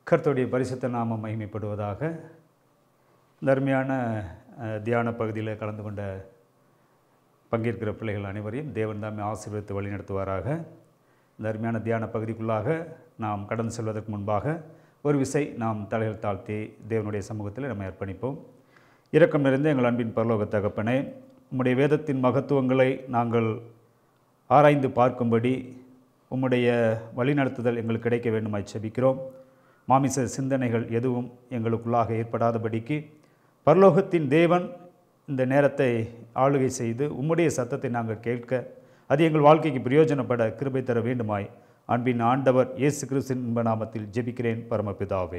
கர்த்தருடைய பரிசுத்த நாமம் மகிமைப்படுவதாக இந்த அருமையான அஹ், தியான பகுதியில் கலந்து கொண்ட பங்கேற்கிற பிள்ளைகள் அனைவரையும் தேவன் தாமே ஆசீர்வதித்து வழிநடத்துவாராக இந்த அருமையான தியான பகுதிக்குள்ளாக நாம் கடந்து செல்வதற்கு முன்பாக ஒரு விசை நாம் தலைகள் தாழ்த்தி தேவனுடைய சமூகத்தில் நம்ம அர்ப்பணிப்போம் இரக்கம் நிறைந்த எங்கள் அன்பின் பரலோக தகப்பனே உம்முடைய வேதத்தின் மகத்துவங்களை நாங்கள் ஆராய்ந்து பார்க்கும்படி உம்முடைய வழிநடத்துதல் எங்களுக்கு கிடைக்க வேண்டுமாய் செபிக்கிறோம் மாமிச சிந்தனைகள் எதுவும் எங்களுக்குள்ளாக ஏற்படாதபடிக்கு பரலோகத்தின் தேவன் இந்த நேரத்தை ஆளுகை செய்து உம்முடைய சத்தத்தை நாங்கள் கேட்க அது எங்கள் வாழ்க்கைக்கு பிரயோஜனப்பட கிருபை தர வேண்டுமாய் அன்பின் ஆண்டவர் இயேசு கிறிஸ்தின் இன்ப நாமத்தில் ஜெபிக்கிறேன் பரமபிதாவே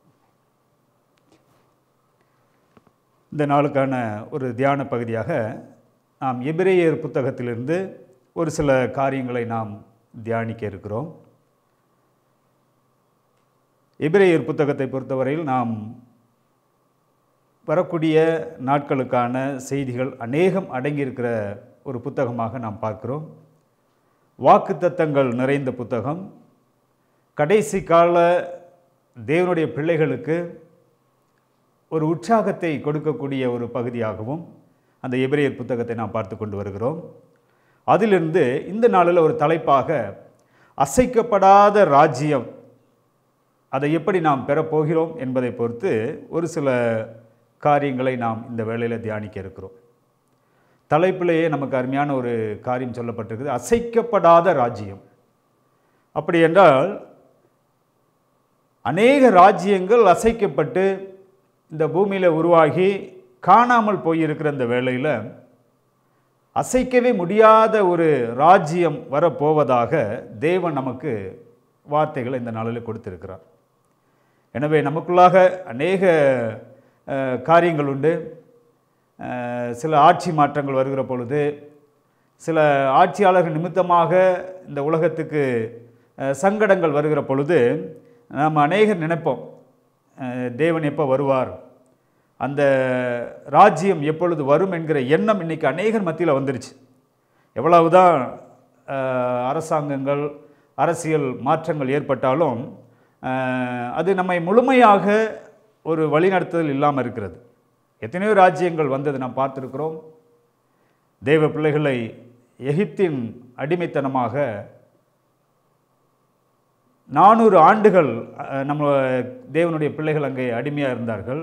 இந்த நாளுக்கான ஒரு தியான பகுதியாக நாம் எபிரேயர் புத்தகத்திலிருந்து ஒரு சில காரியங்களை நாம் தியானிக்க இருக்கிறோம் எபிரேயர் புத்தகத்தை பொறுத்தவரையில் நாம் வரக்கூடிய நாட்களுக்கான செய்திகள் அநேகம் அடங்கியிருக்கிற ஒரு புத்தகமாக நாம் பார்க்கிறோம் வாக்குத்தத்தங்கள் நிறைந்த புத்தகம் கடைசி கால தேவனுடைய பிள்ளைகளுக்கு ஒரு உற்சாகத்தை கொடுக்கக்கூடிய ஒரு பகுதியாகவும் அந்த எபிரேயர் புத்தகத்தை நாம் பார்த்து கொண்டு வருகிறோம் அதிலிருந்து இந்த நாளில் ஒரு தலைப்பாக அசைக்கப்படாத ராஜ்யம் அதை எப்படி நாம் பெறப்போகிறோம் என்பதை பொறுத்து ஒரு சில காரியங்களை நாம் இந்த வேளையில் தியானிக்க இருக்கிறோம் தலைப்பிலேயே நமக்கு அருமையான ஒரு காரியம் சொல்லப்பட்டிருக்குது அசைக்கப்படாத ராஜ்யம் அப்படி என்றால் அநேக ராஜ்யங்கள் அசைக்கப்பட்டு இந்த பூமியில் உருவாகி காணாமல் போயிருக்கிற இந்த வேளையில் அசைக்கவே முடியாத ஒரு ராஜ்யம் வரப்போவதாக தேவன் நமக்கு வார்த்தைகளை இந்த நாளில் கொடுத்திருக்கிறார் எனவே நமக்குள்ளாக அநேக அஹ், காரியங்கள் உண்டு அஹ், சில ஆட்சி மாற்றங்கள் வருகிற பொழுது சில ஆட்சியாளர்கள் நிமித்தமாக இந்த உலகத்துக்கு அஹ், சங்கடங்கள் வருகிற பொழுது நாம் அநேகர் நினைப்போம் அஹ், தேவன் எப்போ வருவார் அந்த ராஜ்யம் எப்பொழுது வரும் என்கிற எண்ணம் இன்னைக்கு அநேகர் மத்தியில் வந்துருச்சு எவ்வளவுதான் அஹ், அரசாங்கங்கள் அரசியல் மாற்றங்கள் ஏற்பட்டாலும் அஹ், அது நம்மை முழுமையாக ஒரு வழிநடத்துதல் இல்லாமல் இருக்கிறது எத்தனையோ ராஜ்யங்கள் வந்தது நாம் பார்த்துருக்கிறோம் தேவ பிள்ளைகளை எகிப்தின் அடிமைத்தனமாக நானூறு ஆண்டுகள் அஹ், நம்ம தேவனுடைய பிள்ளைகள் அங்கே அடிமையாக இருந்தார்கள்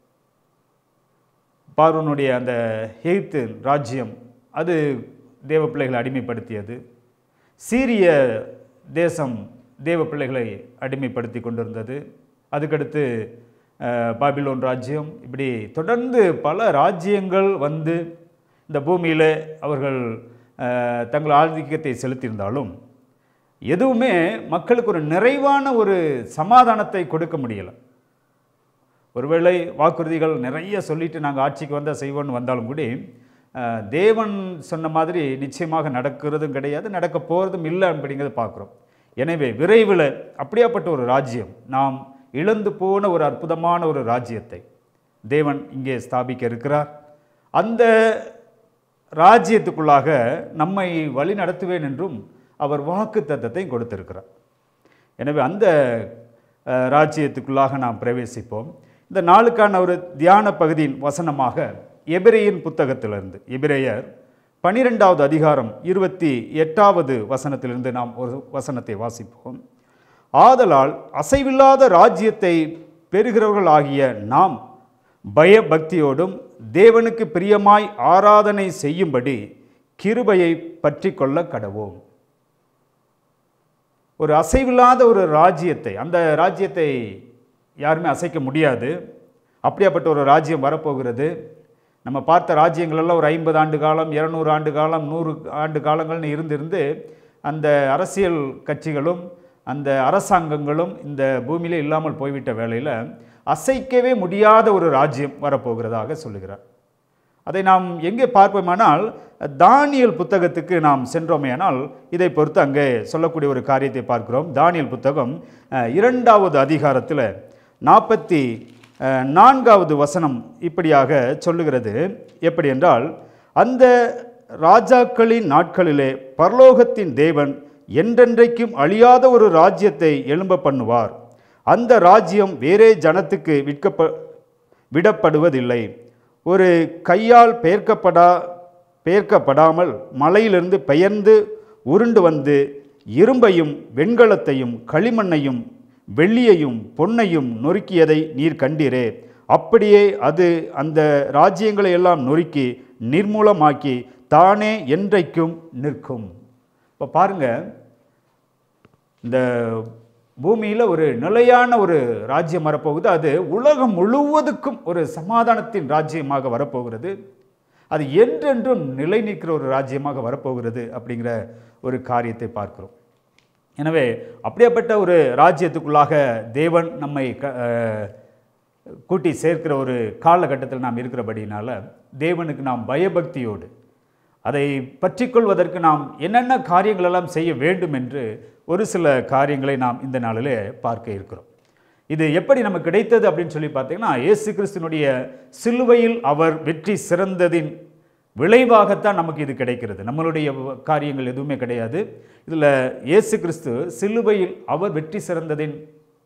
பார்வனுடைய அந்த எகிப்து ராஜ்யம் அது தேவ பிள்ளைகளை அடிமைப்படுத்தியது சீரிய தேசம் தேவ பிள்ளைகளை அடிமைப்படுத்தி கொண்டிருந்தது அதுக்கடுத்து அஹ், பாபிலோன் ராஜ்யம் இப்படி தொடர்ந்து பல ராஜ்யங்கள் வந்து இந்த பூமியில் அவர்கள் அஹ், தங்கள் ஆதிக்கத்தை செலுத்தியிருந்தாலும் எதுவுமே மக்களுக்கு ஒரு நிறைவான ஒரு சமாதானத்தை கொடுக்க முடியலை ஒருவேளை வாக்குறுதிகள் நிறைய சொல்லிட்டு நாங்கள் ஆட்சிக்கு வந்தால் செய்வோம்னு வந்தாலும் கூட அஹ், தேவன் சொன்ன மாதிரி நிச்சயமாக நடக்கிறதும் கிடையாது நடக்க போகிறதும் இல்லை அப்படிங்கிறத பார்க்குறோம் எனவே விரைவில் அப்படியாப்பட்ட ஒரு ராஜ்யம் நாம் இழந்து போன ஒரு அற்புதமான ஒரு ராஜ்யத்தை தேவன் இங்கே ஸ்தாபிக்க இருக்கிறார் அந்த ராஜ்யத்துக்குள்ளாக நம்மை வழி நடத்துவேன் என்றும் அவர் வாக்கு தத்தத்தை கொடுத்திருக்கிறார் எனவே அந்த அஹ், ராஜ்யத்துக்குள்ளாக நாம் பிரவேசிப்போம் இந்த நாளுக்கான ஒரு தியான பகுதியின் வசனமாக எபிரேயின் புத்தகத்திலிருந்து எபிரேயர் பனிரெண்டாவது அதிகாரம் இருபத்தி எட்டாவது வசனத்திலிருந்து நாம் ஒரு வசனத்தை வாசிப்போம் ஆதலால் அசைவில்லாத ராஜ்யத்தை பெறுகிறவர்கள் ஆகிய நாம் பயபக்தியோடும் தேவனுக்கு பிரியமாய் ஆராதனை செய்யும்படி கிருபையை பற்றி கொள்ள கடவோம் ஒரு அசைவில்லாத ஒரு ராஜ்யத்தை அந்த ராஜ்யத்தை யாருமே அசைக்க முடியாது அப்படியாப்பட்ட ஒரு ராஜ்யம் வரப்போகிறது நம்ம பார்த்த ராஜ்யங்கள் எல்லாம் ஒரு ஐம்பது ஆண்டு காலம் இரநூறு ஆண்டு காலம் நூறு ஆண்டு காலங்கள்னு இருந்திருந்து அந்த அரசியல் கட்சிகளும் அந்த அரசாங்கங்களும் இந்த பூமியிலே இல்லாமல் போய்விட்ட வேளையில் அசைக்கவே முடியாத ஒரு ராஜ்யம் வரப்போகிறதாக சொல்லுகிறார் அதை நாம் எங்கே பார்ப்போமானால் தானியல் புத்தகத்துக்கு நாம் சென்றோமேயானால் இதை பொறுத்து அங்கே சொல்லக்கூடிய ஒரு காரியத்தை பார்க்கிறோம் தானியல் புத்தகம் அஹ், இரண்டாவது அதிகாரத்தில் நாற்பத்தி அஹ், நான்காவது வசனம் இப்படியாக சொல்லுகிறது எப்படி என்றால் அந்த ராஜாக்களின் நாட்களிலே பரலோகத்தின் தேவன் என்றென்றைக்கும் அழியாத ஒரு ராஜ்யத்தை எழும்ப பண்ணுவார் அந்த ராஜ்யம் வேறே ஜனத்துக்கு விற்கப்ப விடப்படுவதில்லை ஒரு கையால் பெயர்க்கப்படா பெயர்க்கப்படாமல் மலையிலிருந்து பெயர்ந்து உருண்டு வந்து இரும்பையும் வெண்கலத்தையும் களிமண்ணையும் வெள்ளியையும் பொன்னையும் நொறுக்கியதை நீர் கண்டீரே அப்படியே அது அந்த ராஜ்யங்களை எல்லாம் நொறுக்கி நிர்மூலமாக்கி தானே என்றைக்கும் நிற்கும் இப்போ பாருங்க இந்த பூமியில் ஒரு நிலையான ஒரு ராஜ்யம் வரப்போகுது அது உலகம் முழுவதுக்கும் ஒரு சமாதானத்தின் ராஜ்யமாக வரப்போகிறது அது என்றென்றும் நிலை நிற்கிற ஒரு ராஜ்யமாக வரப்போகிறது அப்படிங்கிற ஒரு காரியத்தை பார்க்கிறோம் எனவே அப்படியேப்பட்ட ஒரு ராஜ்யத்துக்குள்ளாக தேவன் நம்மை க அஹ், கூட்டி சேர்க்கிற ஒரு காலகட்டத்தில் நாம் இருக்கிறபடினால தேவனுக்கு நாம் பயபக்தியோடு அதை பற்றிக்கொள்வதற்கு நாம் என்னென்ன காரியங்களெல்லாம் செய்ய வேண்டும் என்று ஒரு சில காரியங்களை நாம் இந்த நாளிலே பார்க்க இருக்கிறோம் இது எப்படி நமக்கு கிடைத்தது அப்படின்னு சொல்லி பார்த்தீங்கன்னா இயேசு கிறிஸ்துனுடைய சிலுவையில் அவர் வெற்றி சிறந்ததின் விளைவாகத்தான் நமக்கு இது கிடைக்கிறது நம்மளுடைய காரியங்கள் எதுவுமே கிடையாது இதில் இயேசு கிறிஸ்து சிலுவையில் அவர் வெற்றி சிறந்ததின்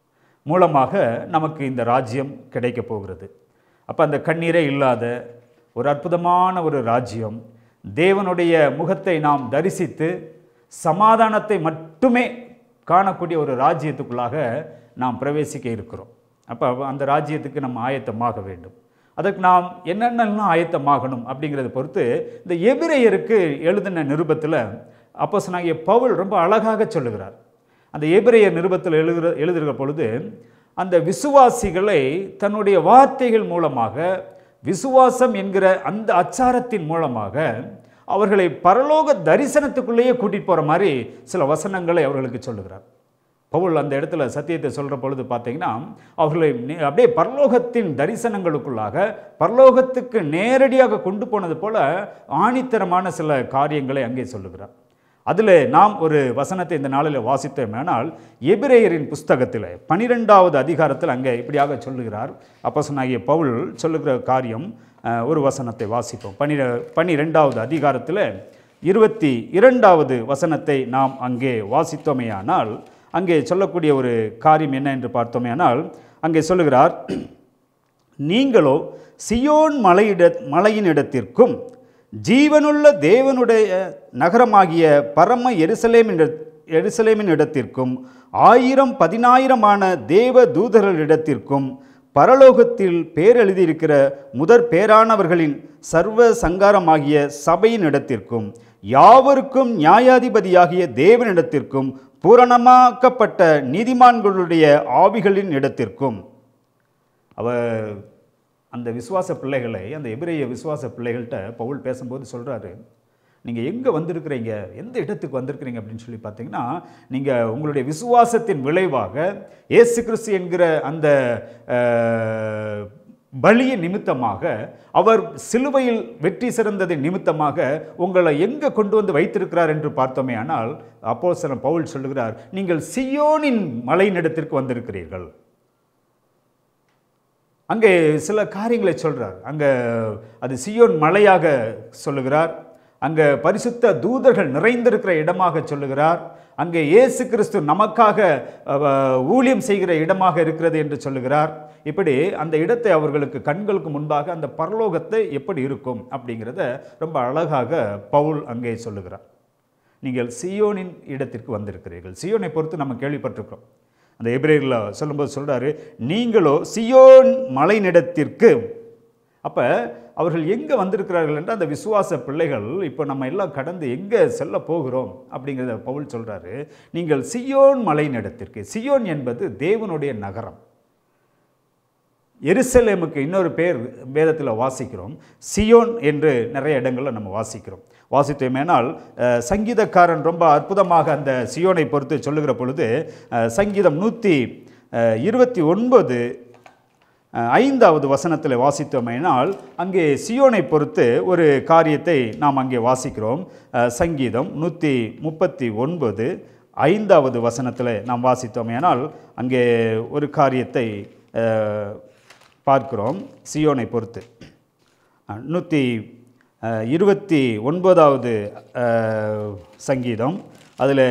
மூலமாக நமக்கு இந்த ராஜ்யம் கிடைக்கப் போகிறது அப்போ அந்த கண்ணீரே இல்லாத ஒரு அற்புதமான ஒரு ராஜ்யம் தேவனுடைய முகத்தை நாம் தரிசித்து சமாதானத்தை மட்டுமே காணக்கூடிய ஒரு ராஜ்யத்துக்குள்ளாக நாம் பிரவேசிக்க இருக்கிறோம் அப்போ அந்த ராஜ்யத்துக்கு நம்ம ஆயத்தமாக வேண்டும் அதற்கு நாம் என்னென்னலாம் ஆயத்தமாகணும் அப்படிங்கிறத பொறுத்து இந்த எபிரேயருக்கு எழுதின நிருபத்தில் அப்போஸ்தலனாகிய பவுல் ரொம்ப அழகாக சொல்லுகிறார் அந்த எபிரேயர் நிருபத்தில் எழுதுகிற எழுதுகிற பொழுது அந்த விசுவாசிகளை தன்னுடைய வார்த்தைகள் மூலமாக விசுவாசம் என்கிற அந்த அச்சாரத்தின் மூலமாக அவர்களை பரலோக தரிசனத்துக்குள்ளேயே கூட்டிட்டு போகிற மாதிரி சில வசனங்களை அவர்களுக்கு சொல்லுகிறார் பவுல் அந்த இடத்துல சத்தியத்தை சொல்கிற பொழுது பார்த்தீங்கன்னா அவர்களை நே- அப்படியே பரலோகத்தின் தரிசனங்களுக்குள்ளாக பரலோகத்துக்கு நேரடியாக கொண்டு போனது போல ஆணித்தரமான சில காரியங்களை அங்கே சொல்லுகிறார் அதில் நாம் ஒரு வசனத்தை இந்த நாளில் வாசித்தோமேனால் எபிரேயரின் புஸ்தகத்தில் பனிரெண்டாவது அதிகாரத்தில் அங்கே இப்படியாக சொல்லுகிறார் அப்போசனாகிய பவுல் சொல்லுகிற காரியம் அஹ், ஒரு வசனத்தை வாசிப்போம் பனிர பனிரெண்டாவது அதிகாரத்தில் இருபத்தி இரண்டாவது வசனத்தை நாம் அங்கே வாசித்தோமேயானால் அங்கே சொல்லக்கூடிய ஒரு காரியம் என்ன என்று பார்த்தோமேயானால் அங்கே சொல்லுகிறார் நீங்களோ சியோன் மலையிட மலையின் இடத்திற்கும் ஜீவனுள்ள தேவனுடைய நகரமாகிய பரம எருசலேமின் இட- எருசலேமின் இடத்திற்கும் ஆயிரம் பதினாயிரமான தேவ தூதர்களிடத்திற்கும் பரலோகத்தில் பேரெழுதியிருக்கிற முதற் பேரானவர்களின் சர்வ சங்காரமாகிய சபையின் இடத்திற்கும் யாவருக்கும் நியாயாதிபதியாகிய தேவனிடத்திற்கும் பூரணமாக்கப்பட்ட நீதிமான்களுடைய ஆவிகளின் இடத்திற்கும் அவர் அந்த விசுவாச பிள்ளைகளை அந்த எபிரேய விசுவாச பிள்ளைகள்கிட்ட பவுல் பேசும்போது சொல்கிறாரு நீங்கள் எங்கே வந்திருக்கிறீங்க எந்த இடத்துக்கு வந்திருக்கிறீங்க அப்படின்னு சொல்லி பார்த்தீங்கன்னா நீங்கள் உங்களுடைய விசுவாசத்தின் விளைவாக இயேசு கிறிஸ்து என்கிற அந்த அஹ், பலியின் நிமித்தமாக அவர் சிலுவையில் வெற்றி சிறந்ததின் நிமித்தமாக உங்களை எங்கே கொண்டு வந்து வைத்திருக்கிறார் என்று பார்த்தோமே ஆனால் அப்போஸ்தலன் பவுல் சொல்லுகிறார் நீங்கள் சியோனின் மலையினிடத்திற்கு வந்திருக்கிறீர்கள் அங்கே சில காரியங்களை சொல்றார் அங்கே அது சியோன் மலையாக சொல்லுகிறார் அங்கே பரிசுத்த தூதர்கள் நிறைந்திருக்கிற இடமாக சொல்லுகிறார் அங்கே இயேசு கிறிஸ்து நமக்காக அஹ், ஊழியம் செய்கிற இடமாக இருக்கிறது என்று சொல்லுகிறார் இப்படி அந்த இடத்தை அவர்களுக்கு கண்களுக்கு முன்பாக அந்த பரலோகத்தை எப்படி இருக்கும் அப்படிங்கிறத ரொம்ப அழகாக பவுல் அங்கே சொல்லுகிறார் நீங்கள் சியோனின் இடத்திற்கு வந்திருக்கிறீர்கள் சியோனை பொறுத்து நம்ம கேள்விப்பட்டிருக்கிறோம் அந்த எபிரேயரில் சொல்லும்போது சொல்றாரு நீங்களோ சியோன் மலைநிடத்திற்கு அப்போ அவர்கள் எங்கே வந்திருக்கிறார்கள் என்று அந்த விசுவாச பிள்ளைகள் இப்போ நம்ம எல்லாம் கடந்து எங்கே செல்ல போகிறோம் அப்படிங்கிறத பவுல் சொல்றாரு நீங்கள் சியோன் மலைநிடத்திற்கு சியோன் என்பது தேவனுடைய நகரம் எருசலேமுக்கு இன்னொரு பேர் வேதத்தில் வாசிக்கிறோம் சியோன் என்று நிறைய இடங்களில் நம்ம வாசிக்கிறோம் வாசித்தோமேனால் அஹ், சங்கீதக்காரன் ரொம்ப அற்புதமாக அந்த சியோனை பொறுத்து சொல்லுகிற பொழுது அஹ், சங்கீதம் நூற்றி இருபத்தி ஒன்பது அஹ், ஐந்தாவது வசனத்தில் வாசித்தோமேனால் அங்கே சியோனை பொறுத்து ஒரு காரியத்தை நாம் அங்கே வாசிக்கிறோம் அஹ், சங்கீதம் நூற்றி முப்பத்தி ஒன்பது ஐந்தாவது வசனத்தில் நாம் வாசித்தோமேனால் அங்கே ஒரு காரியத்தை அஹ், பார்க்கிறோம் சியோனை பொறுத்து நூற்றி இருபத்தி ஒன்பதாவது அஹ், சங்கீதம் அதில்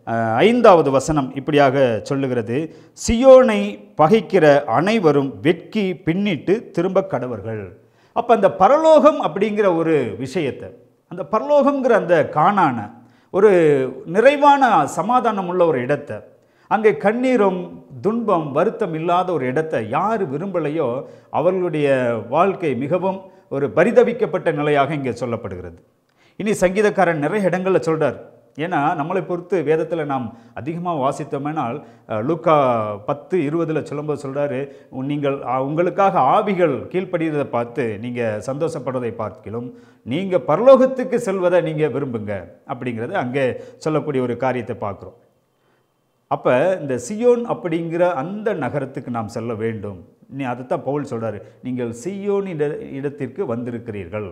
அஹ், ஐந்தாவது வசனம் இப்படியாக சொல்லுகிறது சியோனை பகைக்கிற அனைவரும் வெட்கி பின்னிட்டு திரும்ப கடவர்கள் அப்போ அந்த பரலோகம் அப்படிங்கிற ஒரு விஷயத்தை அந்த பரலோகம்ங்கிற அந்த காணான ஒரு நிறைவான சமாதானம் உள்ள ஒரு இடத்தை அங்கே கண்ணீரும் துன்பம் வருத்தம் இல்லாத ஒரு இடத்தை யார் விரும்பலையோ அவர்களுடைய வாழ்க்கை மிகவும் ஒரு பரிதவிக்கப்பட்ட நிலையாக இங்கே சொல்லப்படுகிறது இனி சங்கீதக்காரன் நிறைய இடங்களில் சொல்றார் ஏன்னா நம்மளை பொறுத்து வேதத்தில் நாம் அதிகமாக வாசித்தோமேனால் அஹ், லூக்கா பத்து இருபதில் சொல்லும்போது சொல்கிறாரு நீங்கள் அஹ், உங்களுக்காக ஆவிகள் கீழ்ப்படிகிறதை பார்த்து நீங்கள் சந்தோஷப்படுறதை பார்க்கிலும் நீங்கள் பரலோகத்துக்கு செல்வதை நீங்கள் விரும்புங்க அப்படிங்கிறது அங்கே சொல்லக்கூடிய ஒரு காரியத்தை பார்க்குறோம் அப்போ இந்த சியோன் அப்படிங்கிற அந்த நகரத்துக்கு நாம் செல்ல வேண்டும் நீ அதைத்தான் பவுல் சொல்றாரு நீங்கள் சியோன் இட இடத்திற்கு வந்திருக்கிறீர்கள்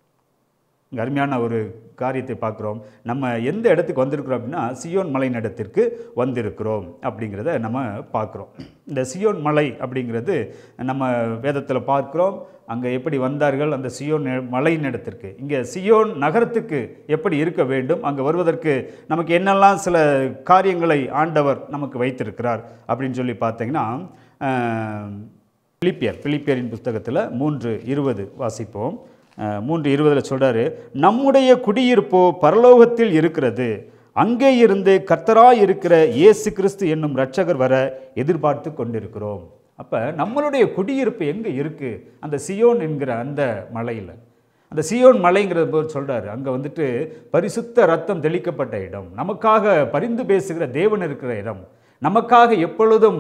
இங்க அருமையான ஒரு காரியத்தை பார்க்குறோம் நம்ம எந்த இடத்துக்கு வந்திருக்கிறோம் அப்படின்னா சியோன் மலை இடத்திற்கு வந்திருக்கிறோம் அப்படிங்கிறத நம்ம பார்க்குறோம் இந்த சியோன் மலை அப்படிங்கிறது நம்ம வேதத்தில் பார்க்குறோம் அங்கே எப்படி வந்தார்கள் அந்த சியோன் நெ- மலையின் இடத்திற்கு இங்கே சியோன் நகரத்துக்கு எப்படி இருக்க வேண்டும் அங்கே வருவதற்கு நமக்கு என்னெல்லாம் சில காரியங்களை ஆண்டவர் நமக்கு வைத்திருக்கிறார் அப்படின்னு சொல்லி பார்த்தீங்கன்னா அஹ், பிலிப்பியர் பிலிப்பியரின் புஸ்தகத்தில் மூன்று இருபது வாசிப்போம் அஹ், மூன்று இருபதில் சொல்றாரு நம்முடைய குடியிருப்போ பரலோகத்தில் இருக்கிறது அங்கே இருந்து கர்த்தராய் இருக்கிற இயேசு கிறிஸ்து என்னும் இரட்சகர் வர எதிர்பார்த்து கொண்டிருக்கிறோம் அப்போ நம்மளுடைய குடியிருப்பு எங்கே இருக்குது அந்த சியோன் என்கிற அந்த மலையில் அந்த சியோன் மலைங்கிறது போல் சொல்றாரு அங்கே வந்துட்டு பரிசுத்த ரத்தம் தெளிக்கப்பட்ட இடம் நமக்காக பரிந்து பேசுகிற தேவன் இருக்கிற இடம் நமக்காக எப்பொழுதும்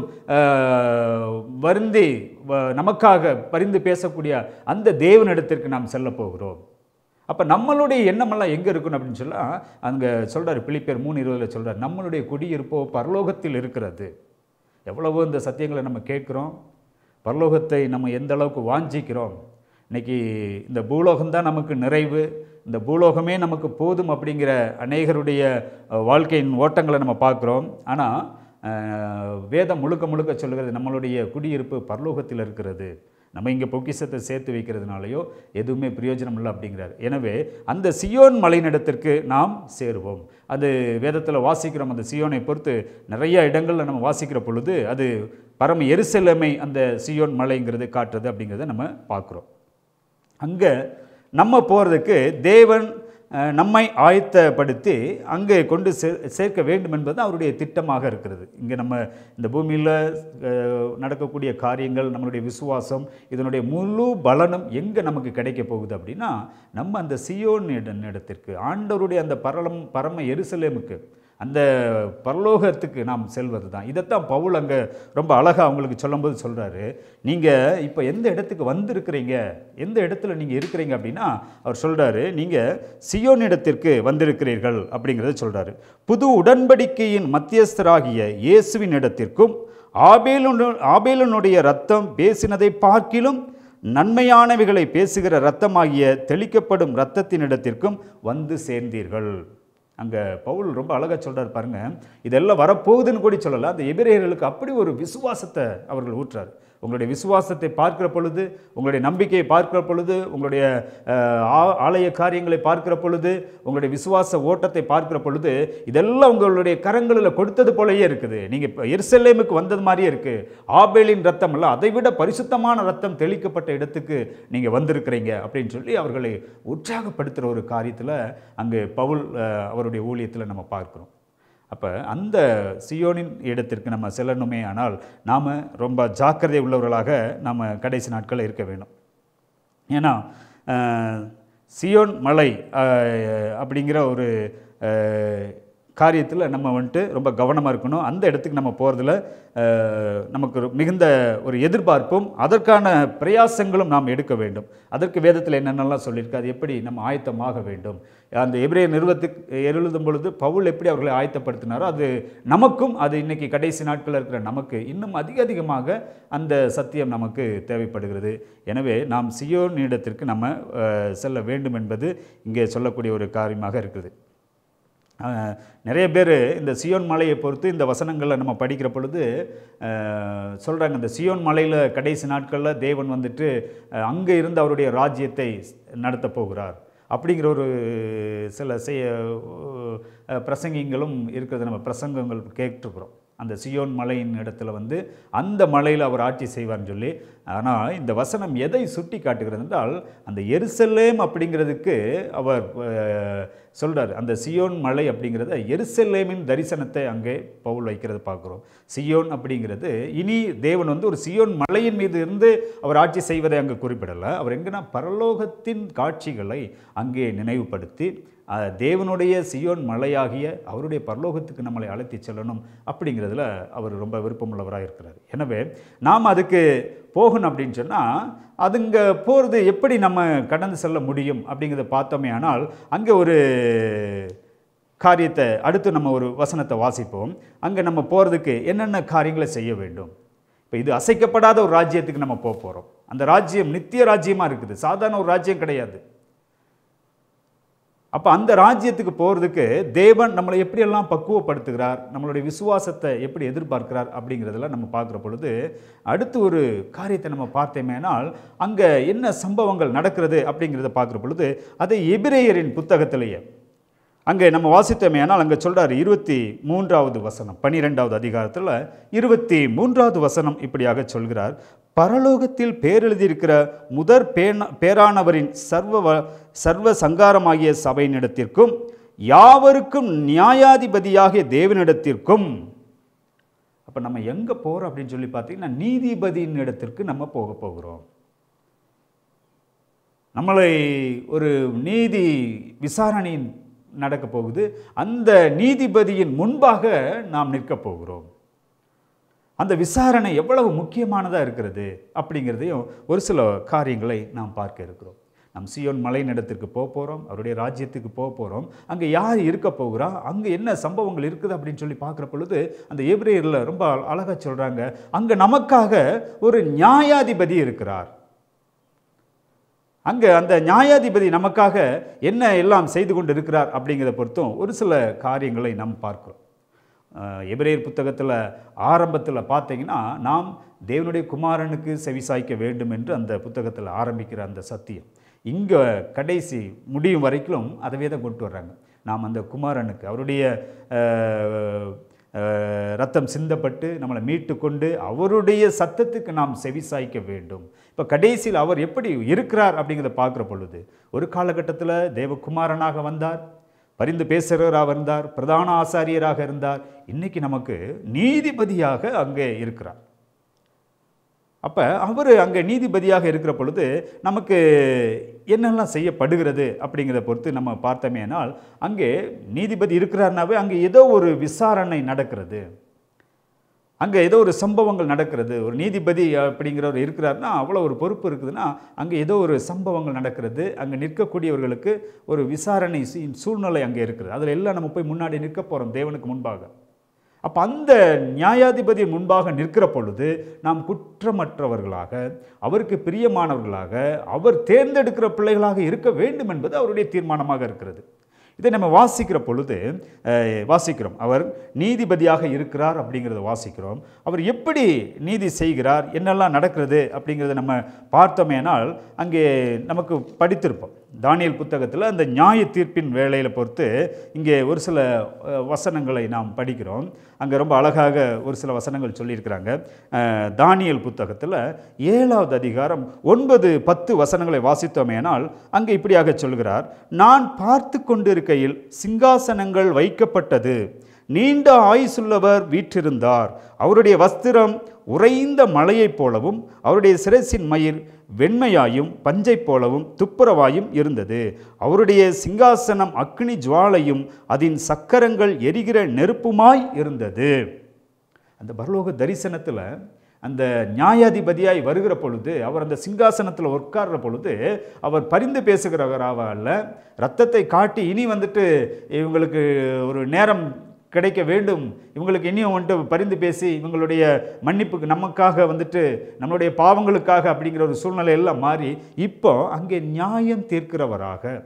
ஆஹ், வருந்தி வ- நமக்காக பரிந்து பேசக்கூடிய அந்த தேவனிடத்திற்கு நாம் செல்ல போகிறோம் அப்போ நம்மளுடைய எண்ணமெல்லாம் எங்கே இருக்கணும் அப்படின்னு சொல்ல அங்கே சொல்றாரு பிலிப்பியர் மூணு இருபதில் சொல்றாரு நம்மளுடைய குடியிருப்போ பரலோகத்தில் இருக்கிறது எவ்வளவோ இந்த சத்தியங்களை நம்ம கேட்குறோம் பரலோகத்தை நம்ம எந்த அளவுக்கு வாஞ்சிக்கிறோம் இன்னைக்கு இந்த பூலோகம்தான் நமக்கு நிறைவு இந்த பூலோகமே நமக்கு போதும் அப்படிங்கிற அநேகருடைய அஹ், வாழ்க்கையின் ஓட்டங்களை நம்ம பார்க்குறோம் ஆனால் வேதம் முழுக்க முழுக்க சொல்லுகிறது நம்மளுடைய குடியிருப்பு பரலோகத்தில் இருக்கிறது நம்ம இங்கே பொக்கிஷத்தை சேர்த்து வைக்கிறதுனாலையோ எதுவுமே பிரயோஜனம் இல்லை அப்படிங்கிறார் எனவே அந்த சியோன் மலையினிடத்திற்கு நாம் சேருவோம் அது வேதத்தில் வாசிக்கிறோம் அந்த சியோனை பொறுத்து நிறைய இடங்களில் நம்ம வாசிக்கிற பொழுது அது பரம எருசலேமை அந்த சியோன் மலைங்கிறது காட்டுறது அப்படிங்கிறத நம்ம பார்க்குறோம் அங்கே நம்ம போகிறதுக்கு தேவன் அஹ், நம்மை ஆயத்தப்படுத்தி அங்கே கொண்டு சே சேர்க்க வேண்டும் என்பது அவருடைய திட்டமாக இருக்கிறது இங்கே நம்ம இந்த பூமியில் அஹ், நடக்கக்கூடிய காரியங்கள் நம்மளுடைய விசுவாசம் இதனுடைய முழு பலனும் எங்கே நமக்கு கிடைக்க போகுது அப்படின்னா நம்ம அந்த சியோன் இட- இடத்திற்கு ஆண்டவருடைய அந்த பரலம் பரம எருசலேமுக்கு அந்த பரலோகத்துக்கு நாம் செல்வது தான் இதைத்தான் பவுல் அங்கே ரொம்ப அழகாக அவங்களுக்கு சொல்லும்போது சொல்கிறாரு நீங்கள் இப்போ எந்த இடத்துக்கு வந்திருக்கிறீங்க எந்த இடத்துல நீங்கள் இருக்கிறீங்க அப்படின்னா அவர் சொல்கிறாரு நீங்கள் சியோன் இடத்திற்கு வந்திருக்கிறீர்கள் அப்படிங்கிறத சொல்கிறாரு புது உடன்படிக்கையின் மத்தியஸ்தராகிய இயேசுவின் இடத்திற்கும் ஆபேலு ஆபேலனுடைய ரத்தம் பேசினதை பார்க்கிலும் நன்மையானவைகளை பேசுகிற இரத்தமாகிய தெளிக்கப்படும் இரத்தத்தினிடத்திற்கும் வந்து சேர்ந்தீர்கள் அங்கே பவுல் ரொம்ப அழகாக சொல்றாரு பாருங்க இதெல்லாம் வரப்போகுதுன்னு கூட சொல்லலை அந்த எபிரேயர்களுக்கு அப்படி ஒரு விசுவாசத்தை அவர்கள் ஊற்றுறாரு உங்களுடைய விசுவாசத்தை பார்க்கிற பொழுது உங்களுடைய நம்பிக்கையை பார்க்கிற பொழுது உங்களுடைய அஹ், ஆ- ஆலய காரியங்களை பார்க்கிற பொழுது உங்களுடைய விசுவாச ஓட்டத்தை பார்க்கிற பொழுது இதெல்லாம் உங்களுடைய கரங்களில் கொடுத்தது போலயே இருக்குது நீங்கள் இப்போ எருசலேமுக்கு வந்தது மாதிரியே இருக்கு ஆபேலின் ரத்தம் இல்லை அதை விட பரிசுத்தமான ரத்தம் தெளிக்கப்பட்ட இடத்துக்கு நீங்கள் வந்திருக்கிறீங்க அப்படின்னு சொல்லி அவர்களை உற்சாகப்படுத்துகிற ஒரு காரியத்தில் அங்கே பவுல் அஹ், அவருடைய ஊழியத்தில் நம்ம பார்க்கிறோம் அப்போ அந்த சியோனின் இடத்திற்கு நம்ம செல்லணுமே ஆனால் நாம் ரொம்ப ஜாக்கிரதை உள்ளவர்களாக நம்ம கடைசி நாட்களில் இருக்க வேணும் ஏன்னா அஹ், சியோன் மலை அஹ், அப்படிங்கிற ஒரு காரியத்தில் நம்ம வந்துட்டு ரொம்ப கவனமாக இருக்கணும் அந்த இடத்துக்கு நம்ம போகிறதுல நமக்கு ஒரு மிகுந்த ஒரு எதிர்பார்ப்பும் அதற்கான பிரயாசங்களும் நாம் எடுக்க வேண்டும் அதற்கு வேதத்தில் என்னென்னலாம் சொல்லியிருக்கு அது எப்படி நம்ம ஆயத்தமாக வேண்டும் அந்த எபிரேய நிறுவத்துக்கு எழுதும் பொழுது பவுல் எப்படி அவர்களை ஆயத்தப்படுத்தினாரோ அது நமக்கும் அது இன்னைக்கு கடைசி நாட்களில் இருக்கிற நமக்கு இன்னும் அதிக அதிகமாக அந்த சத்தியம் நமக்கு தேவைப்படுகிறது எனவே நாம் சியோன் இடத்திற்கு நம்ம அஹ், செல்ல வேண்டும் என்பது இங்கே சொல்லக்கூடிய ஒரு காரியமாக இருக்குது அஹ், நிறைய பேர் இந்த சியோன் மலையை பொறுத்து இந்த வசனங்களை நம்ம படிக்கிற பொழுது சொல்கிறாங்க இந்த சியோன் மலையில் கடைசி நாட்களில் தேவன் வந்துட்டு அங்கே இருந்து அவருடைய ராஜ்யத்தை நடத்த போகிறார் அப்படிங்கிற ஒரு சில செய்ய அஹ், பிரசங்கிங்களும் இருக்கிறது நம்ம பிரசங்கங்கள் கேட்டிருக்கிறோம் அந்த சியோன் மலையின் இடத்துல வந்து அந்த மலையில் அவர் ஆட்சி செய்வார்னு சொல்லி ஆனால் இந்த வசனம் எதை சுட்டி காட்டுகிறது என்றால் அந்த எருசலேம் அப்படிங்கிறதுக்கு அவர் அஹ், சொல்றார் அந்த சியோன் மலை அப்படிங்கிறத எருசலேமின் தரிசனத்தை அங்கே பவுல் வைக்கிறது பார்க்குறோம் சியோன் அப்படிங்கிறது இனி தேவன் வந்து ஒரு சியோன் மலையின் மீது இருந்து அவர் ஆட்சி செய்வதை அங்கே குறிப்பிடலை அவர் எங்கன்னா பரலோகத்தின் காட்சிகளை அங்கே நினைவுபடுத்தி அஹ், தேவனுடைய சியோன் மலையாகிய அவருடைய பரலோகத்துக்கு நம்மளை அழைத்து செல்லணும் அப்படிங்கிறதுல அவர் ரொம்ப விருப்பமுள்ளவராக இருக்கிறார் எனவே நாம் அதுக்கு போகணும் அப்படின்னு சொன்னால் அதுங்க போகிறது எப்படி நம்ம கடந்து செல்ல முடியும் அப்படிங்கிறத பார்த்தோமே ஆனால் அங்கே ஒரு காரியத்தை அடுத்து நம்ம ஒரு வசனத்தை வாசிப்போம் அங்கே நம்ம போகிறதுக்கு என்னென்ன காரியங்களை செய்ய வேண்டும் இப்போ இது அசைக்கப்படாத ஒரு ராஜ்யத்துக்கு நம்ம போக போகிறோம் அந்த ராஜ்யம் நித்திய ராஜ்யமாக இருக்குது சாதாரண ஒரு ராஜ்யம் கிடையாது அப்போ அந்த ராஜ்யத்துக்கு போகிறதுக்கு தேவன் நம்மளை எப்படியெல்லாம் பக்குவப்படுத்துகிறார் நம்மளுடைய விசுவாசத்தை எப்படி எதிர்பார்க்கிறார் அப்படிங்கிறதெல்லாம் நம்ம பார்க்குற பொழுது அடுத்து ஒரு காரியத்தை நம்ம பார்த்தோமேனால் அங்கே என்ன சம்பவங்கள் நடக்கிறது அப்படிங்கிறத பார்க்குற பொழுது அதை எபிரேயரின் புத்தகத்திலேயே அங்கே நம்ம வாசித்தோமே ஆனால் அங்கே சொல்றாரு இருபத்தி மூன்றாவது வசனம் பன்னிரெண்டாவது அதிகாரத்தில் இருபத்தி மூன்றாவது வசனம் இப்படியாக சொல்கிறார் பரலோகத்தில் பேரெழுதியிருக்கிற முதற் பேன பேரானவரின் சர்வ வ- சர்வ சங்காரமாகிய சபையினிடத்திற்கும் யாவருக்கும் நியாயாதிபதியாகிய தேவனிடத்திற்கும் அப்போ நம்ம எங்கே போகிறோம் அப்படின்னு சொல்லி பார்த்தீங்கன்னா நீதிபதியின் இடத்திற்கு நம்ம போக போகிறோம் நம்மளை ஒரு நீதி விசாரணை நடக்க போகுது அந்த நீதிபதியின் முன்பாக நாம் நிற்க போகிறோம் அந்த விசாரணை எவ்வளவு முக்கியமானதாக இருக்கிறது அப்படிங்கிறதையும் ஒரு சில காரியங்களை நாம் பார்க்க இருக்கிறோம் நம் சியோன் மலையினிடத்திற்கு போக போகிறோம் அவருடைய ராஜ்யத்துக்கு போக போகிறோம் அங்கே யார் இருக்க போகிறா அங்கே என்ன சம்பவங்கள் இருக்குது அப்படின்னு சொல்லி பார்க்குற பொழுது அந்த எபிரேயரில் ரொம்ப அழகாக சொல்கிறாங்க அங்கே நமக்காக ஒரு நியாயாதிபதி இருக்கிறார் அங்கே அந்த நியாயாதிபதி நமக்காக என்ன எல்லாம் செய்து கொண்டு இருக்கிறார் அப்படிங்கிறத பொறுத்தும் ஒரு சில காரியங்களை நாம் பார்க்கிறோம் அஹ், எபிரேயர் புத்தகத்தில் ஆரம்பத்தில் பார்த்தீங்கன்னா நாம் தேவனுடைய குமாரனுக்கு செவிசாய்க்க வேண்டும் என்று அந்த புத்தகத்தில் ஆரம்பிக்கிற அந்த சத்தியம் இங்கே கடைசி முடியும் வரைக்கும் அதவே தான் கொண்டு வர்றாங்க நாம் அந்த குமாரனுக்கு அவருடைய அஹ், அஹ், ரத்தம் சிந்தப்பட்டு நம்மளை மீட்டு கொண்டு அவருடைய சத்தத்துக்கு நாம் செவிசாய்க்க வேண்டும் இப்போ கடைசியில் அவர் எப்படி இருக்கிறார் அப்படிங்கிறத பார்க்குற பொழுது ஒரு காலகட்டத்தில் தேவகுமாரனாக வந்தார் பரிந்து பேசுகிறவராக இருந்தார் பிரதான ஆசாரியராக இருந்தார் இன்னைக்கு நமக்கு நீதிபதியாக அங்கே இருக்கிறார் அப்போ அவர் அங்கே நீதிபதியாக இருக்கிற பொழுது நமக்கு என்னெல்லாம் செய்யப்படுகிறது அப்படிங்கிறத பொறுத்து நம்ம பார்த்தோமேனால் அங்கே நீதிபதி இருக்கிறாருனாவே அங்கே ஏதோ ஒரு விசாரணை நடக்கிறது அங்கே ஏதோ ஒரு சம்பவங்கள் நடக்கிறது ஒரு நீதிபதி அப்படிங்கிறவர் இருக்கிறாருன்னா அவ்வளோ ஒரு பொறுப்பு இருக்குதுன்னா அங்கே ஏதோ ஒரு சம்பவங்கள் நடக்கிறது அங்கே நிற்கக்கூடியவர்களுக்கு ஒரு விசாரணை சீ- சூழ்நிலை அங்கே இருக்குது அதில் எல்லாம் நம்ம போய் முன்னாடி நிற்க போகிறோம் தேவனுக்கு முன்பாக அப்போ அந்த நியாயாதிபதி முன்பாக நிற்கிற பொழுது நாம் குற்றமற்றவர்களாக அவருக்கு பிரியமானவர்களாக அவர் தேர்ந்தெடுக்கிற பிள்ளைகளாக இருக்க வேண்டும் என்பது அவருடைய தீர்மானமாக இருக்கிறது இதை நம்ம வாசிக்கிற பொழுது அஹ், வாசிக்கிறோம் அவர் நீதிபதியாக இருக்கிறார் அப்படிங்கிறத வாசிக்கிறோம் அவர் எப்படி நீதி செய்கிறார் என்னெல்லாம் நடக்கிறது அப்படிங்கிறத நம்ம பார்த்தோமேனால் அங்கே நமக்கு படித்திருப்போம் தானியல் புத்தகத்தில் அந்த நியாய தீர்ப்பின் வேளையில் பொறுத்து இங்கே ஒரு சில அஹ், வசனங்களை நாம் படிக்கிறோம் அங்கே ரொம்ப அழகாக ஒரு சில வசனங்கள் சொல்லியிருக்கிறாங்க அஹ், தானியல் புத்தகத்தில் ஏழாவது அதிகாரம் ஒன்பது பத்து வசனங்களை வாசித்தோமேனால் அங்கே இப்படியாக சொல்கிறார் நான் பார்த்து கொண்டிருக்கையில் சிங்காசனங்கள் வைக்கப்பட்டது நீண்ட ஆயுசுள்ளவர் வீற்றிருந்தார் அவருடைய வஸ்திரம் உறைந்த மலையைப் போலவும் அவருடைய சிரசின் மயிர் வெண்மையாயும் பஞ்சைப் போலவும் துப்புரவாயும் இருந்தது அவருடைய சிங்காசனம் அக்னி ஜுவாலையும் அதன் சக்கரங்கள் எரிகிற நெருப்புமாய் இருந்தது அந்த பரலோக தரிசனத்தில் அந்த நியாயாதிபதியாய் வருகிற பொழுது அவர் அந்த சிங்காசனத்தில் உட்கார்ற பொழுது அவர் பரிந்து பேசுகிறவராக அல்ல ரத்தத்தை காட்டி இனி வந்துட்டு இவங்களுக்கு ஒரு நேரம் கிடைக்க வேண்டும் இவங்களுக்கு இனியும் வந்துட்டு பரிந்து பேசி இவங்களுடைய மன்னிப்புக்கு நமக்காக வந்துட்டு நம்மளுடைய பாவங்களுக்காக அப்படிங்கிற ஒரு சூழ்நிலை எல்லாம் மாறி இப்போ அங்கே நியாயம் தீர்க்கிறவராக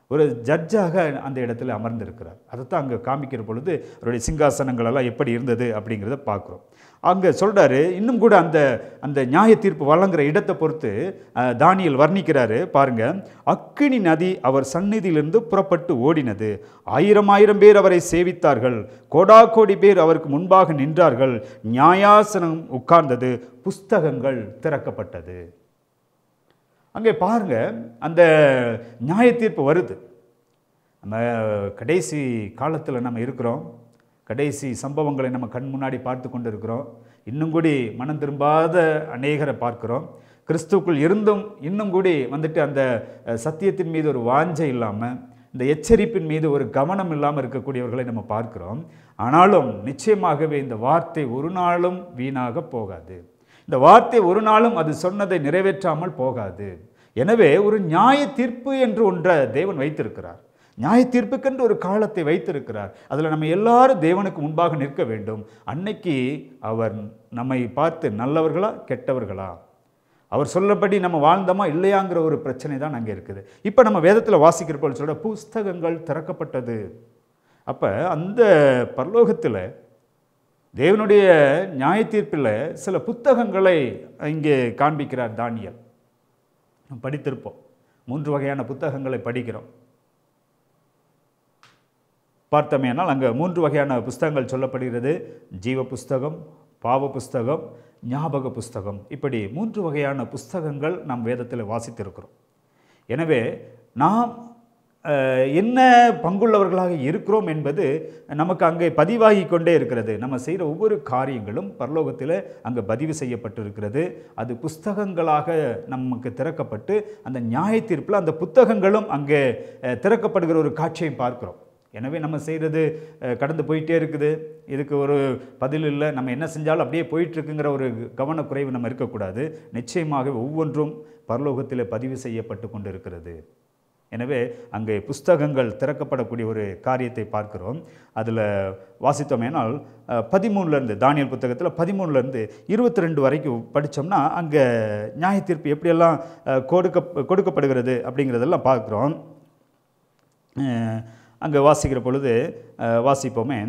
ஒரு ஜட்ஜாக அந்த இடத்துல அமர்ந்திருக்கிறார் அதைத்தான் அங்கே காமிக்கிற பொழுது அவருடைய சிங்காசனங்கள் எல்லாம் எப்படி இருந்தது அப்படிங்கிறத பார்க்குறோம் அங்கே சொல்கிறாரு இன்னும் கூட அந்த அந்த நியாய தீர்ப்பு வழங்குற இடத்தை பொறுத்து அஹ், தானியேல் வர்ணிக்கிறாரு பாருங்க அக்கினி நதி அவர் சந்நிதியிலிருந்து புறப்பட்டு ஓடினது ஆயிரம் ஆயிரம் பேர் அவரை சேவித்தார்கள் கோடா கோடி பேர் அவருக்கு முன்பாக நின்றார்கள் நியாயாசனம் உட்கார்ந்தது புஸ்தகங்கள் திறக்கப்பட்டது அங்கே பாருங்க அந்த நியாய தீர்ப்பு வருது நம்ம கடைசி காலத்தில் நம்ம இருக்கிறோம் கடைசி சம்பவங்களை நம்ம கண் முன்னாடி பார்த்து கொண்டு இருக்கிறோம் இன்னும் கூடி மனம் திரும்பாத அநேகரை பார்க்கிறோம் கிறிஸ்துக்குள் இருந்தும் இன்னும் கூடி வந்துட்டு அந்த அஹ், சத்தியத்தின் மீது ஒரு வாஞ்சை இல்லாமல் இந்த எச்சரிப்பின் மீது ஒரு கவனம் இல்லாமல் இருக்கக்கூடியவர்களை நம்ம பார்க்கிறோம் ஆனாலும் நிச்சயமாகவே இந்த வார்த்தை ஒரு நாளும் வீணாக போகாது இந்த வார்த்தை ஒரு நாளும் அது சொன்னதை நிறைவேற்றாமல் போகாது எனவே ஒரு நியாய தீர்ப்பு என்று ஒன்றை தேவன் வைத்திருக்கிறார் நியாய தீர்ப்புக்கென்று ஒரு காலத்தை வைத்திருக்கிறார் அதில் நம்ம எல்லாரும் தேவனுக்கு முன்பாக நிற்க வேண்டும் அன்னைக்கு அவர் நம்மை பார்த்து நல்லவர்களா கெட்டவர்களா அவர் சொல்லபடி நம்ம வாழ்ந்தோமா இல்லையாங்கிற ஒரு பிரச்சனை தான் அங்கே இருக்குது இப்போ நம்ம வேதத்தில் வாசிக்கிறப்போ சொல்ற புஸ்தகங்கள் திறக்கப்பட்டது அப்போ அந்த பரலோகத்தில் தேவனுடைய நியாய தீர்ப்பில் சில புத்தகங்களை இங்கே காண்பிக்கிறார் தானியல் நாம் படித்திருப்போம் மூன்று வகையான புத்தகங்களை படிக்கிறோம் பார்த்தோமேனால் அங்கே மூன்று வகையான புஸ்தகங்கள் சொல்லப்படுகிறது ஜீவ புஸ்தகம் பாவ புஸ்தகம் ஞாபக புஸ்தகம் இப்படி மூன்று வகையான புஸ்தகங்கள் நாம் வேதத்தில் வாசித்திருக்கிறோம் எனவே நாம் அஹ், என்ன பங்குள்ளவர்களாக இருக்கிறோம் என்பது நமக்கு அங்கே பதிவாகி கொண்டே இருக்கிறது நம்ம செய்கிற ஒவ்வொரு காரியங்களும் பரலோகத்தில் அங்கே பதிவு செய்யப்பட்டிருக்கிறது அது புஸ்தகங்களாக நமக்கு திறக்கப்பட்டு அந்த நியாய தீர்ப்பில் அந்த புத்தகங்களும் அங்கே அஹ், திறக்கப்படுகிற ஒரு காட்சியை பார்க்கிறோம் எனவே நம்ம செய்கிறது கடந்து போயிட்டே இருக்குது இதுக்கு ஒரு பதில் இல்லை நம்ம என்ன செஞ்சாலும் அப்படியே போயிட்டுருக்குங்கிற ஒரு கவனக்குறைவு நம்ம இருக்கக்கூடாது நிச்சயமாக ஒவ்வொன்றும் பரலோகத்தில் பதிவு செய்யப்பட்டு கொண்டு இருக்கிறது எனவே அங்கே புஸ்தகங்கள் திறக்கப்படக்கூடிய ஒரு காரியத்தை பார்க்கிறோம் அதில் வாசித்தோமேனால் அஹ், பதிமூணுலேருந்து தானியல் புத்தகத்தில் பதிமூணுலேருந்து இருபத்தி ரெண்டு வரைக்கும் படித்தோம்னா அங்கே நியாய தீர்ப்பு எப்படியெல்லாம் அஹ், கொடுக்க கொடுக்கப்படுகிறது அப்படிங்கிறதெல்லாம் பார்க்குறோம் அங்கே வாசிக்கிற பொழுது அஹ், வாசிப்போமே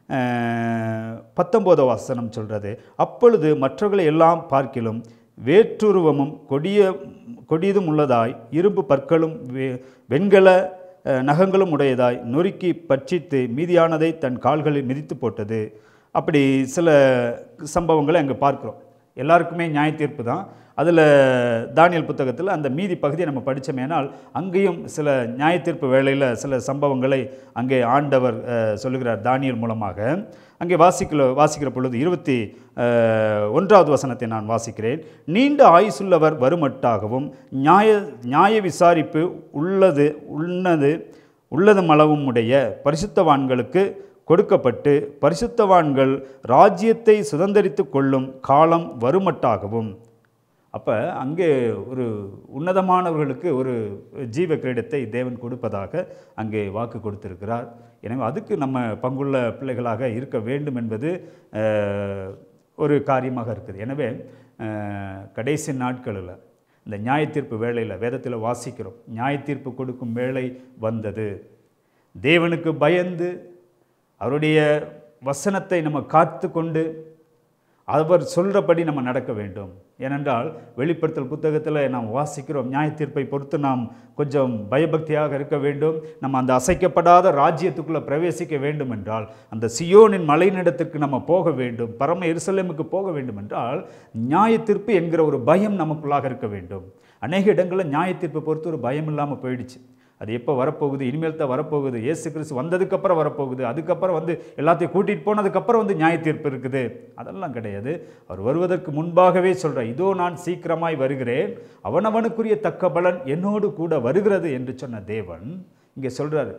அஹ், பத்தொன்பதாம் வசனம் சொல்கிறது அப்பொழுது மற்றவர்களை எல்லாம் பார்க்கிலும் வேற்றுருவமும் கொடிய கொடியதும் உள்ளதாய் இரும்பு பற்களும் வெ- வெண்கல அஹ், நகங்களும் உடையதாய் நொறுக்கி பட்சித்து மீதியானதை தன் கால்களில் மிதித்து போட்டது அப்படி சில சம்பவங்களை அங்கே பார்க்குறோம் எல்லாருக்குமே நியாய தீர்ப்பு தான் அதில் தானியல் புத்தகத்தில் அந்த மீதி பகுதியை நம்ம படித்தோமேனால் அங்கேயும் சில நியாய தீர்ப்பு வேளையில் சில சம்பவங்களை அங்கே ஆண்டவர் அஹ், சொல்லுகிறார் தானியல் மூலமாக அங்கே வாசிக்கல வாசிக்கிற பொழுது இருபத்தி அஹ், ஒன்றாவது வசனத்தை நான் வாசிக்கிறேன் நீண்ட ஆயுசுள்ளவர் வருமட்டாகவும் நியாய நியாய விசாரிப்பு உள்ளது உள்ளது உள்ளதும் அளவும் உடைய பரிசுத்தவான்களுக்கு கொடுக்கப்பட்டு பரிசுத்தவான்கள் ராஜ்யத்தை சுதந்தரித்து கொள்ளும் காலம் வருமட்டாகவும் அப்போ அங்கே ஒரு உன்னதமானவர்களுக்கு ஒரு ஜீவ கிரீடத்தை தேவன் கொடுப்பதாக அங்கே வாக்கு கொடுத்திருக்கிறார் எனவே அதுக்கு நம்ம பங்குள்ள பிள்ளைகளாக இருக்க வேண்டும் என்பது அஹ், ஒரு காரியமாக இருக்குது எனவே அஹ், கடைசி நாட்களில் இந்த நியாயத்தீர்ப்பு வேளையில் வேதத்தில் வாசிக்கிறோம் நியாயத்தீர்ப்பு கொடுக்கும் வேளை வந்தது தேவனுக்கு பயந்து அவருடைய வசனத்தை நம்ம காத்து கொண்டு அவர் சொல்கிறபடி நம்ம நடக்க வேண்டும் ஏனென்றால் வெளிப்படுத்தல் புத்தகத்தில் நாம் வாசிக்கிறோம் நியாய தீர்ப்பை பொறுத்து நாம் கொஞ்சம் பயபக்தியாக இருக்க வேண்டும் நம்ம அந்த அசைக்கப்படாத ராஜ்யத்துக்குள்ளே பிரவேசிக்க வேண்டும் என்றால் அந்த சியோனின் மலைநிடத்திற்கு நம்ம போக வேண்டும் பரம எருசலேமுக்கு போக வேண்டும் என்றால் நியாய தீர்ப்பு என்கிற ஒரு பயம் நமக்குள்ளாக இருக்க வேண்டும் அநேக இடங்களில் நியாய தீர்ப்பை பொறுத்து ஒரு பயம் இல்லாமல் போயிடுச்சு அது எப்போ வரப்போகுது இனிமேல் தான் வரப்போகுது இயேசு கிறிஸ்து வந்ததுக்கப்புறம் வரப்போகுது அதுக்கப்புறம் வந்து எல்லாத்தையும் கூட்டிகிட்டு போனதுக்கப்புறம் வந்து நியாய தீர்ப்பு இருக்குது அதெல்லாம் கிடையாது அவர் வருவதற்கு முன்பாகவே சொல்கிறார் இதோ நான் சீக்கிரமாய் வருகிறேன் அவனவனுக்குரிய தக்க பலன் என்னோடு கூட வருகிறது என்று சொன்ன தேவன் இங்கே சொல்கிறாரு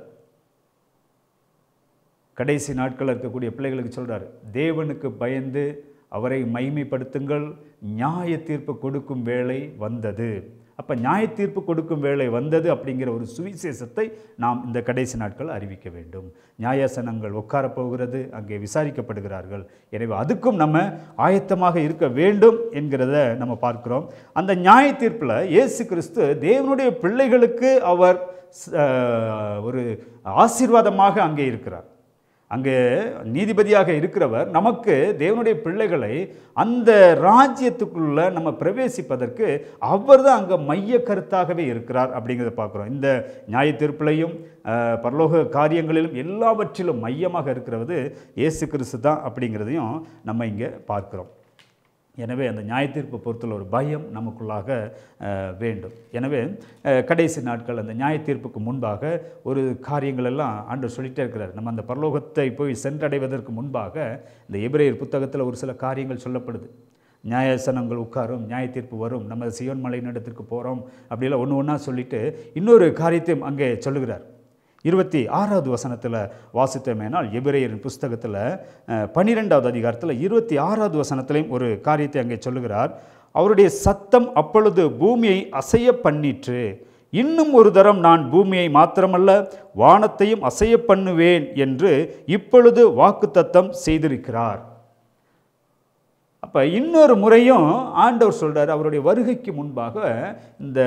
கடைசி நாட்களில் இருக்கக்கூடிய பிள்ளைகளுக்கு சொல்றாரு தேவனுக்கு பயந்து அவரை மைமைப்படுத்துங்கள் நியாய தீர்ப்பு கொடுக்கும் வேளை வந்தது அப்போ நியாய தீர்ப்பு கொடுக்கும் வேளை வந்தது அப்படிங்கிற ஒரு சுவிசேஷத்தை நாம் இந்த கடைசி நாட்கள் அறிவிக்க வேண்டும் நியாயாசனங்கள் உட்காரப் போகிறது அங்கே விசாரிக்கப்படுகிறார்கள் எனவே அதுக்கும் நம்ம ஆயத்தமாக இருக்க வேண்டும் என்கிறத நம்ம பார்க்கிறோம் அந்த நியாய தீர்ப்பில் இயேசு கிறிஸ்து தேவனுடைய பிள்ளைகளுக்கு அவர் ஸ்- அஹ், ஒரு ஆசீர்வாதமாக அங்கே இருக்கிறார் அங்கே நீதிபதியாக இருக்கிறவர் நமக்கு தேவனுடைய பிள்ளைகளை அந்த ராஜ்யத்துக்குள்ள நம்ம பிரவேசிப்பதற்கு அவர் தான் அங்கே மைய கருத்தாகவே இருக்கிறார் அப்படிங்கிறத பார்க்குறோம் இந்த நியாய தீர்ப்பிலையும் அஹ், பரலோக காரியங்களிலும் எல்லாவற்றிலும் மையமாக இருக்கிறது இயேசு கிறிஸ்து தான் அப்படிங்கிறதையும் நம்ம இங்கே பார்க்கிறோம் எனவே அந்த நியாயத்தீர்ப்பை பொறுத்துள்ள ஒரு பயம் நமக்குள்ளாக அஹ், வேண்டும் எனவே அஹ், கடைசி நாட்கள் அந்த நியாயத்தீர்ப்புக்கு முன்பாக ஒரு காரியங்கள் எல்லாம் ஆண்டவர் சொல்லிட்டே இருக்கிறார் நம்ம அந்த பரலோகத்தை போய் சென்றடைவதற்கு முன்பாக இந்த எபிரேயர் புத்தகத்தில் ஒரு சில காரியங்கள் சொல்லப்படுது நியாயசனங்கள் உட்காரும் நியாய தீர்ப்பு வரும் நம்ம சியோன் மலையினிடத்திற்கு போகிறோம் அப்படிலாம் ஒன்று ஒன்றா சொல்லிட்டு இன்னொரு காரியத்தையும் அங்கே சொல்லுகிறார் இருபத்தி ஆறாவது வசனத்தில் வாசித்தோமேனால் எபிரேயரின் புஸ்தகத்தில் பன்னிரெண்டாவது அதிகாரத்தில் இருபத்தி ஆறாவது வசனத்திலையும் ஒரு காரியத்தை அங்கே சொல்லுகிறார் அவருடைய சத்தம் அப்பொழுது பூமியை அசைய பண்ணிற்று இன்னும் ஒரு தரம் நான் பூமியை மாத்திரமல்ல வானத்தையும் அசைய பண்ணுவேன் என்று இப்பொழுது வாக்குத்தத்தம் செய்திருக்கிறார் அப்போ இன்னொரு முறையும் ஆண்டவர் சொல்றார் அவருடைய வருகைக்கு முன்பாக இந்த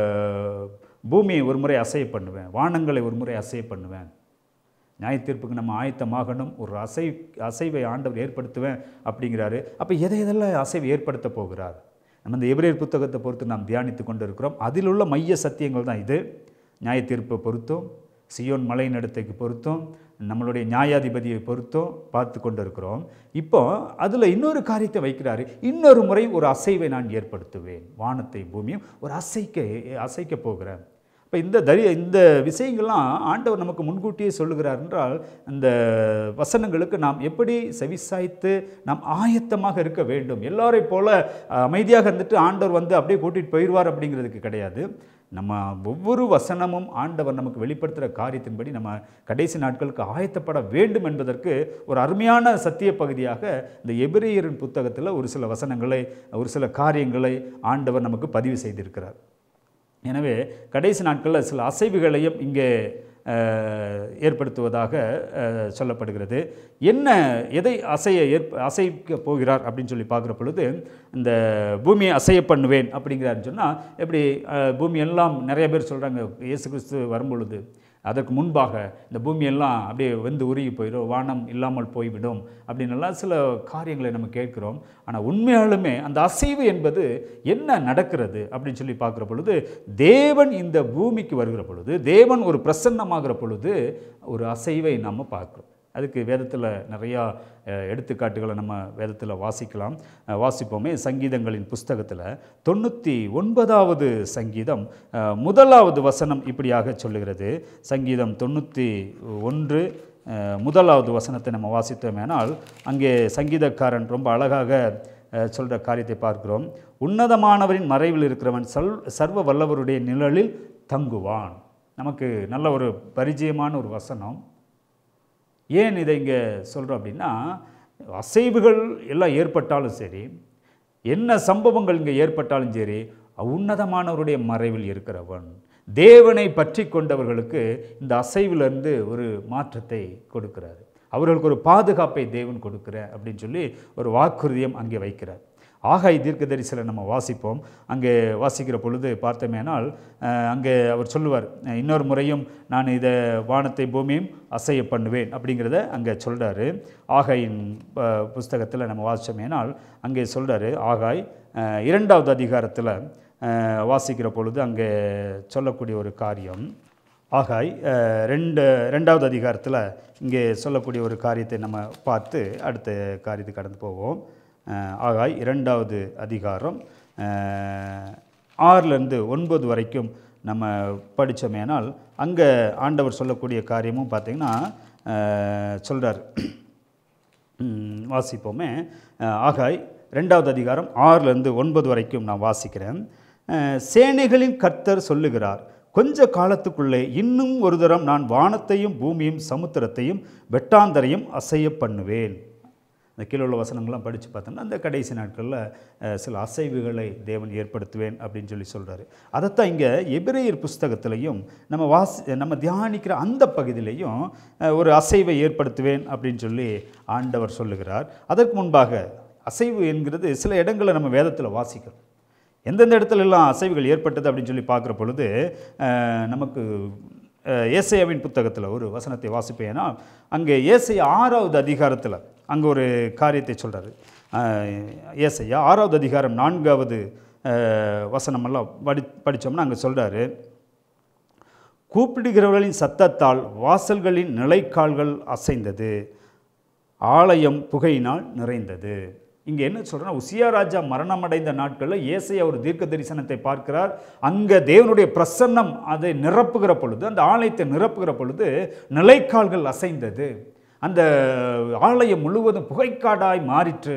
பூமியை ஒரு முறை அசைய பண்ணுவேன் வானங்களை ஒரு முறை அசைய பண்ணுவேன் நியாயத்தீர்ப்புக்கு நம்ம ஆயத்தமாகணும் ஒரு அசை அசைவை ஆண்டவர் ஏற்படுத்துவேன் அப்படிங்கிறாரு அப்போ எதை எதெல்லாம் அசைவை ஏற்படுத்த போகிறார் நம்ம இந்த எபிரேயர் புத்தகத்தை பொறுத்து நாம் தியானித்து கொண்டு இருக்கிறோம் அதில் உள்ள மைய சத்தியங்கள் தான் இது நியாயத்தீர்ப்பை பொறுத்தும் சியோன் மலைநடத்தைக்கு பொறுத்தும் நம்மளுடைய நியாயாதிபதியை பொறுத்தும் பார்த்து கொண்டு இருக்கிறோம் இப்போ அதில் இன்னொரு காரியத்தை வைக்கிறாரு இன்னொரு முறை ஒரு அசைவை நான் ஏற்படுத்துவேன் வானத்தை பூமியும் ஒரு அசைக்க அசைக்க போகிறேன் இப்போ இந்த தரி இந்த விஷயங்கள்லாம் ஆண்டவர் நமக்கு முன்கூட்டியே சொல்லுகிறார் என்றால் இந்த வசனங்களுக்கு நாம் எப்படி செவிசாய்த்து நாம் ஆயத்தமாக இருக்க வேண்டும் எல்லாரையும் போல அஹ், அமைதியாக இருந்துட்டு ஆண்டவர் வந்து அப்படியே கூட்டிகிட்டு போயிடுவார் அப்படிங்கிறதுக்கு கிடையாது நம்ம ஒவ்வொரு வசனமும் ஆண்டவர் நமக்கு வெளிப்படுத்துகிற காரியத்தின்படி நம்ம கடைசி நாட்களுக்கு ஆயத்தப்பட வேண்டும் என்பதற்கு ஒரு அருமையான சத்திய பகுதியாக இந்த எபிரேயரின் புத்தகத்தில் ஒரு சில வசனங்களை ஒரு சில காரியங்களை ஆண்டவர் நமக்கு பதிவு செய்திருக்கிறார் எனவே கடைசி நாட்களில் சில அசைவுகளையும் இங்கே அஹ், ஏற்படுத்துவதாக அஹ், சொல்லப்படுகிறது என்ன எதை அசைய ஏற்ப அசைக்க போகிறார் அப்படின்னு சொல்லி பார்க்குற பொழுது இந்த பூமியை அசைய பண்ணுவேன் அப்படிங்கிறாருன்னு சொன்னால் எப்படி அஹ், பூமி எல்லாம் நிறைய பேர் சொல்கிறாங்க இயேசு கிறிஸ்து வரும்பொழுது அதற்கு முன்பாக இந்த பூமியெல்லாம் அப்படியே வெந்து உருகி போயிடும் வானம் இல்லாமல் போய்விடும் அப்படின்னு எல்லாம் சில காரியங்களை நம்ம கேட்குறோம் ஆனால் உண்மையாலுமே அந்த அசைவு என்பது என்ன நடக்கிறது அப்படின்னு சொல்லி பார்க்குற பொழுது தேவன் இந்த பூமிக்கு வருகிற பொழுது தேவன் ஒரு பிரசன்னமாகிற பொழுது ஒரு அசைவை நம்ம பார்க்குறோம் அதுக்கு வேதத்தில் நிறையா அஹ், எடுத்துக்காட்டுகளை நம்ம வேதத்தில் வாசிக்கலாம் அஹ், வாசிப்போமே சங்கீதங்களின் புஸ்தகத்தில் தொண்ணூற்றி ஒன்பதாவது சங்கீதம் அஹ், முதலாவது வசனம் இப்படியாக சொல்லுகிறது சங்கீதம் தொண்ணூற்றி ஒன்று அஹ், முதலாவது வசனத்தை நம்ம வாசித்தோமேனால் அங்கே சங்கீதக்காரன் ரொம்ப அழகாக சொல்கிற காரியத்தை பார்க்கிறோம் உன்னதமானவரின் மறைவில் இருக்கிறவன் சல் சர்வ வல்லவருடைய நிழலில் தங்குவான் நமக்கு நல்ல ஒரு பரிச்சயமான ஒரு வசனம் ஏன் இதை இங்கே சொல்கிறோம் அப்படின்னா அசைவுகள் எல்லாம் ஏற்பட்டாலும் சரி என்ன சம்பவங்கள் இங்கே ஏற்பட்டாலும் சரி உன்னதமானவருடைய மறைவில் இருக்கிறவன் தேவனை பற்றி கொண்டவர்களுக்கு இந்த அசைவிலிருந்து ஒரு மாற்றத்தை கொடுக்கிறார் அவர்களுக்கு ஒரு பாதுகாப்பை தேவன் கொடுக்கிற அப்படின்னு சொல்லி ஒரு வாக்குறுதியம் அங்கே வைக்கிறார் ஆகாய் தீர்க்கதரிசலை நம்ம வாசிப்போம் அங்கே வாசிக்கிற பொழுது பார்த்தோமேனால் அஹ், அங்கே அவர் சொல்லுவார் அஹ், இன்னொரு முறையும் நான் இதை வானத்தை பூமியும் அசைய பண்ணுவேன் அப்படிங்கிறத அங்கே சொல்கிறாரு ஆகாயின் புஸ்தகத்தில் நம்ம வாசித்தோமேனால் அங்கே சொல்கிறாரு ஆகாய் அஹ், இரண்டாவது அதிகாரத்தில் அஹ், வாசிக்கிற பொழுது அங்கே சொல்லக்கூடிய ஒரு காரியம் ஆகாய் அஹ், ரெண்டு ரெண்டாவது அதிகாரத்தில் இங்கே சொல்லக்கூடிய ஒரு காரியத்தை நம்ம பார்த்து அடுத்த காரியத்துக்கு கடந்து போவோம் அஹ், ஆகாய் இரண்டாவது அதிகாரம் அஹ், ஆறிலிருந்து ஒன்பது வரைக்கும் நம்ம படித்தோமேனால் அங்கே ஆண்டவர் சொல்லக்கூடிய காரியமும் பார்த்திங்கன்னா சொல்கிறார் ம், வாசிப்போமே அஹ், ஆகாய் ரெண்டாவது அதிகாரம் ஆறிலிருந்து ஒன்பது வரைக்கும் நான் வாசிக்கிறேன் அஹ், சேனைகளின் கர்த்தர் சொல்லுகிறார் கொஞ்ச காலத்துக்குள்ளே இன்னும் ஒரு தரம் நான் வானத்தையும் பூமியும் சமுத்திரத்தையும் வெட்டாந்தரையும் அசைய பண்ணுவேன் அந்த கீழே உள்ள வசனங்கள்லாம் படித்து பார்த்தோம்னா அந்த கடைசி நாட்களில் அஹ், சில அசைவுகளை தேவன் ஏற்படுத்துவேன் அப்படின்னு சொல்லி சொல்கிறாரு அதைத்தான் இங்கே எபிரேயர் புஸ்தகத்திலையும் நம்ம வாசி நம்ம தியானிக்கிற அந்த பகுதியிலையும் அஹ், ஒரு அசைவை ஏற்படுத்துவேன் அப்படின்னு சொல்லி ஆண்டவர் சொல்லுகிறார் அதற்கு முன்பாக அசைவு என்கிறது சில இடங்களை நம்ம வேதத்தில் வாசிக்கிறோம் எந்தெந்த இடத்துல எல்லாம் அசைவுகள் ஏற்பட்டது அப்படின்னு சொல்லி பார்க்குற பொழுது அஹ், நமக்கு அஹ், ஏசாயாவின் புத்தகத்தில் ஒரு வசனத்தை வாசிப்பேன்னா அங்கே ஏசையா ஆறாவது அதிகாரத்தில் அங்கே ஒரு காரியத்தை சொல்கிறாரு ஏசையா ஆறாவது அதிகாரம் நான்காவது அஹ், வசனமெல்லாம் படி படித்தோம்னா அங்கே சொல்கிறாரு கூப்பிடுகிறவர்களின் சத்தத்தால் வாசல்களின் நிலைக்கால்கள் அசைந்தது ஆலயம் புகையினால் நிறைந்தது இங்கே என்ன சொல்கிறேன்னா உசியா ராஜா மரணமடைந்த நாட்களில் ஏசையா ஒரு தீர்க்க தரிசனத்தை பார்க்கிறார் அங்கே தேவனுடைய பிரசன்னம் அதை நிரப்புகிற பொழுது அந்த ஆலயத்தை நிரப்புகிற பொழுது நிலைக்கால்கள் அசைந்தது அந்த ஆலயம் முழுவதும் புகைக்காடாய் மாறிற்று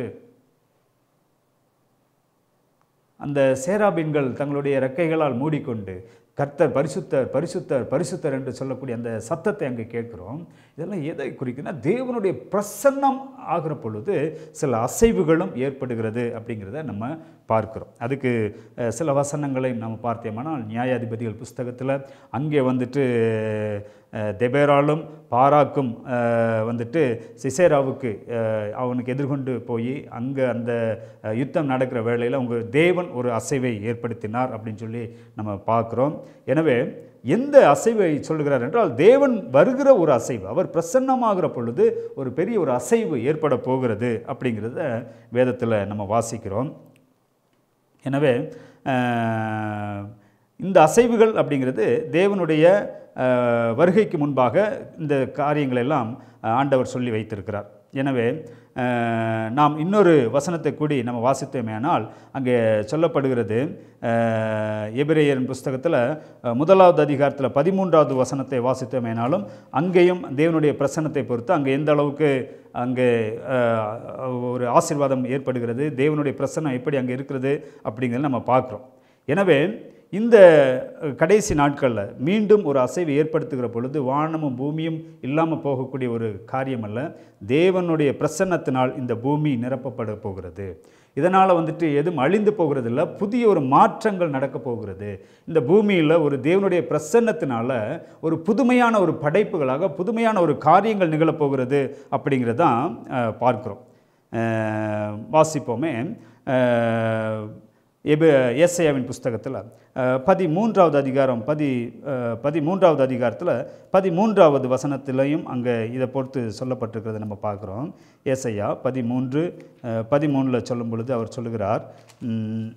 அந்த சேராபின்கள் தங்களுடைய ரெக்கைகளால் மூடிக்கொண்டு கர்த்தர் பரிசுத்தர் பரிசுத்தர் பரிசுத்தர் என்று சொல்லக்கூடிய அந்த சத்தத்தை அங்கே கேட்குறோம் இதெல்லாம் எதை குறிக்குன்னா தேவனுடைய பிரசன்னம் ஆகிற பொழுது சில அசைவுகளும் ஏற்படுகிறது அப்படிங்கிறத நம்ம பார்க்கிறோம் அதுக்கு அஹ், சில வசனங்களை நம்ம பார்த்தோம்னால் நியாயாதிபதிகள் புஸ்தகத்தில் அங்கே வந்துட்டு அஹ், தெபேராலும் பாராக்கும் அஹ், வந்துட்டு சிசேராவுக்கு அஹ், அவனுக்கு எதிர்கொண்டு போய் அங்கே அந்த அஹ், யுத்தம் நடக்கிற வேளையில் அவங்க தேவன் ஒரு அசைவை ஏற்படுத்தினார் அப்படின்னு சொல்லி நம்ம பார்க்குறோம் எனவே எந்த அசைவை சொல்லுகிறார் என்றால் தேவன் வருகிற ஒரு அசைவு அவர் பிரசன்னமாகிற பொழுது ஒரு பெரிய ஒரு அசைவு ஏற்பட போகிறது அப்படிங்கிறத வேதத்தில் நம்ம வாசிக்கிறோம் எனவே அஹ், இந்த அசைவுகள் அப்படிங்கிறது தேவனுடைய அஹ், வருகைக்கு முன்பாக இந்த காரியங்கள் எல்லாம் ஆண்டவர் சொல்லி வைத்திருக்கிறார் எனவே அஹ், நாம் இன்னொரு வசனத்தை கூடி நம்ம வாசித்தோமேனால் அங்கே சொல்லப்படுகிறது அஹ், எபிரேயரின் புஸ்தகத்தில் அஹ், முதலாவது அதிகாரத்தில் பதிமூன்றாவது வசனத்தை வாசித்தோமேனாலும் அங்கேயும் தேவனுடைய பிரசன்னத்தை பொறுத்து அங்கே எந்த அளவுக்கு அங்கே அஹ், ஒரு ஆசீர்வாதம் ஏற்படுகிறது தேவனுடைய பிரசன்னம் எப்படி அங்கே இருக்கிறது அப்படிங்கிறத நம்ம பார்க்குறோம் எனவே இந்த அஹ், கடைசி நாட்களில் மீண்டும் ஒரு அசைவு ஏற்படுத்துகிற பொழுது வானமும் பூமியும் இல்லாமல் போகக்கூடிய ஒரு காரியம் அல்ல தேவனுடைய பிரசன்னத்தினால் இந்த பூமி நிரப்பப்பட போகிறது இதனால் வந்துட்டு எதுவும் அழிந்து போகிறதில்ல புதிய ஒரு மாற்றங்கள் நடக்க போகிறது இந்த பூமியில் ஒரு தேவனுடைய பிரசன்னத்தினால ஒரு புதுமையான ஒரு படைப்புகளாக புதுமையான ஒரு காரியங்கள் நிகழப்போகிறது அப்படிங்கிறதான் அஹ், பார்க்கிறோம் அஹ், வாசிப்போமே அஹ், எப ஏசையாவின் புஸ்தகத்தில் பதிமூன்றாவது அதிகாரம் பதி அஹ், பதிமூன்றாவது அதிகாரத்தில் பதிமூன்றாவது வசனத்திலையும் அங்கே இதை பொறுத்து சொல்லப்பட்டிருக்கிறத நம்ம பார்க்குறோம் ஏசையா பதிமூன்று பதிமூணில் சொல்லும் பொழுது அவர் சொல்லுகிறார் உம்,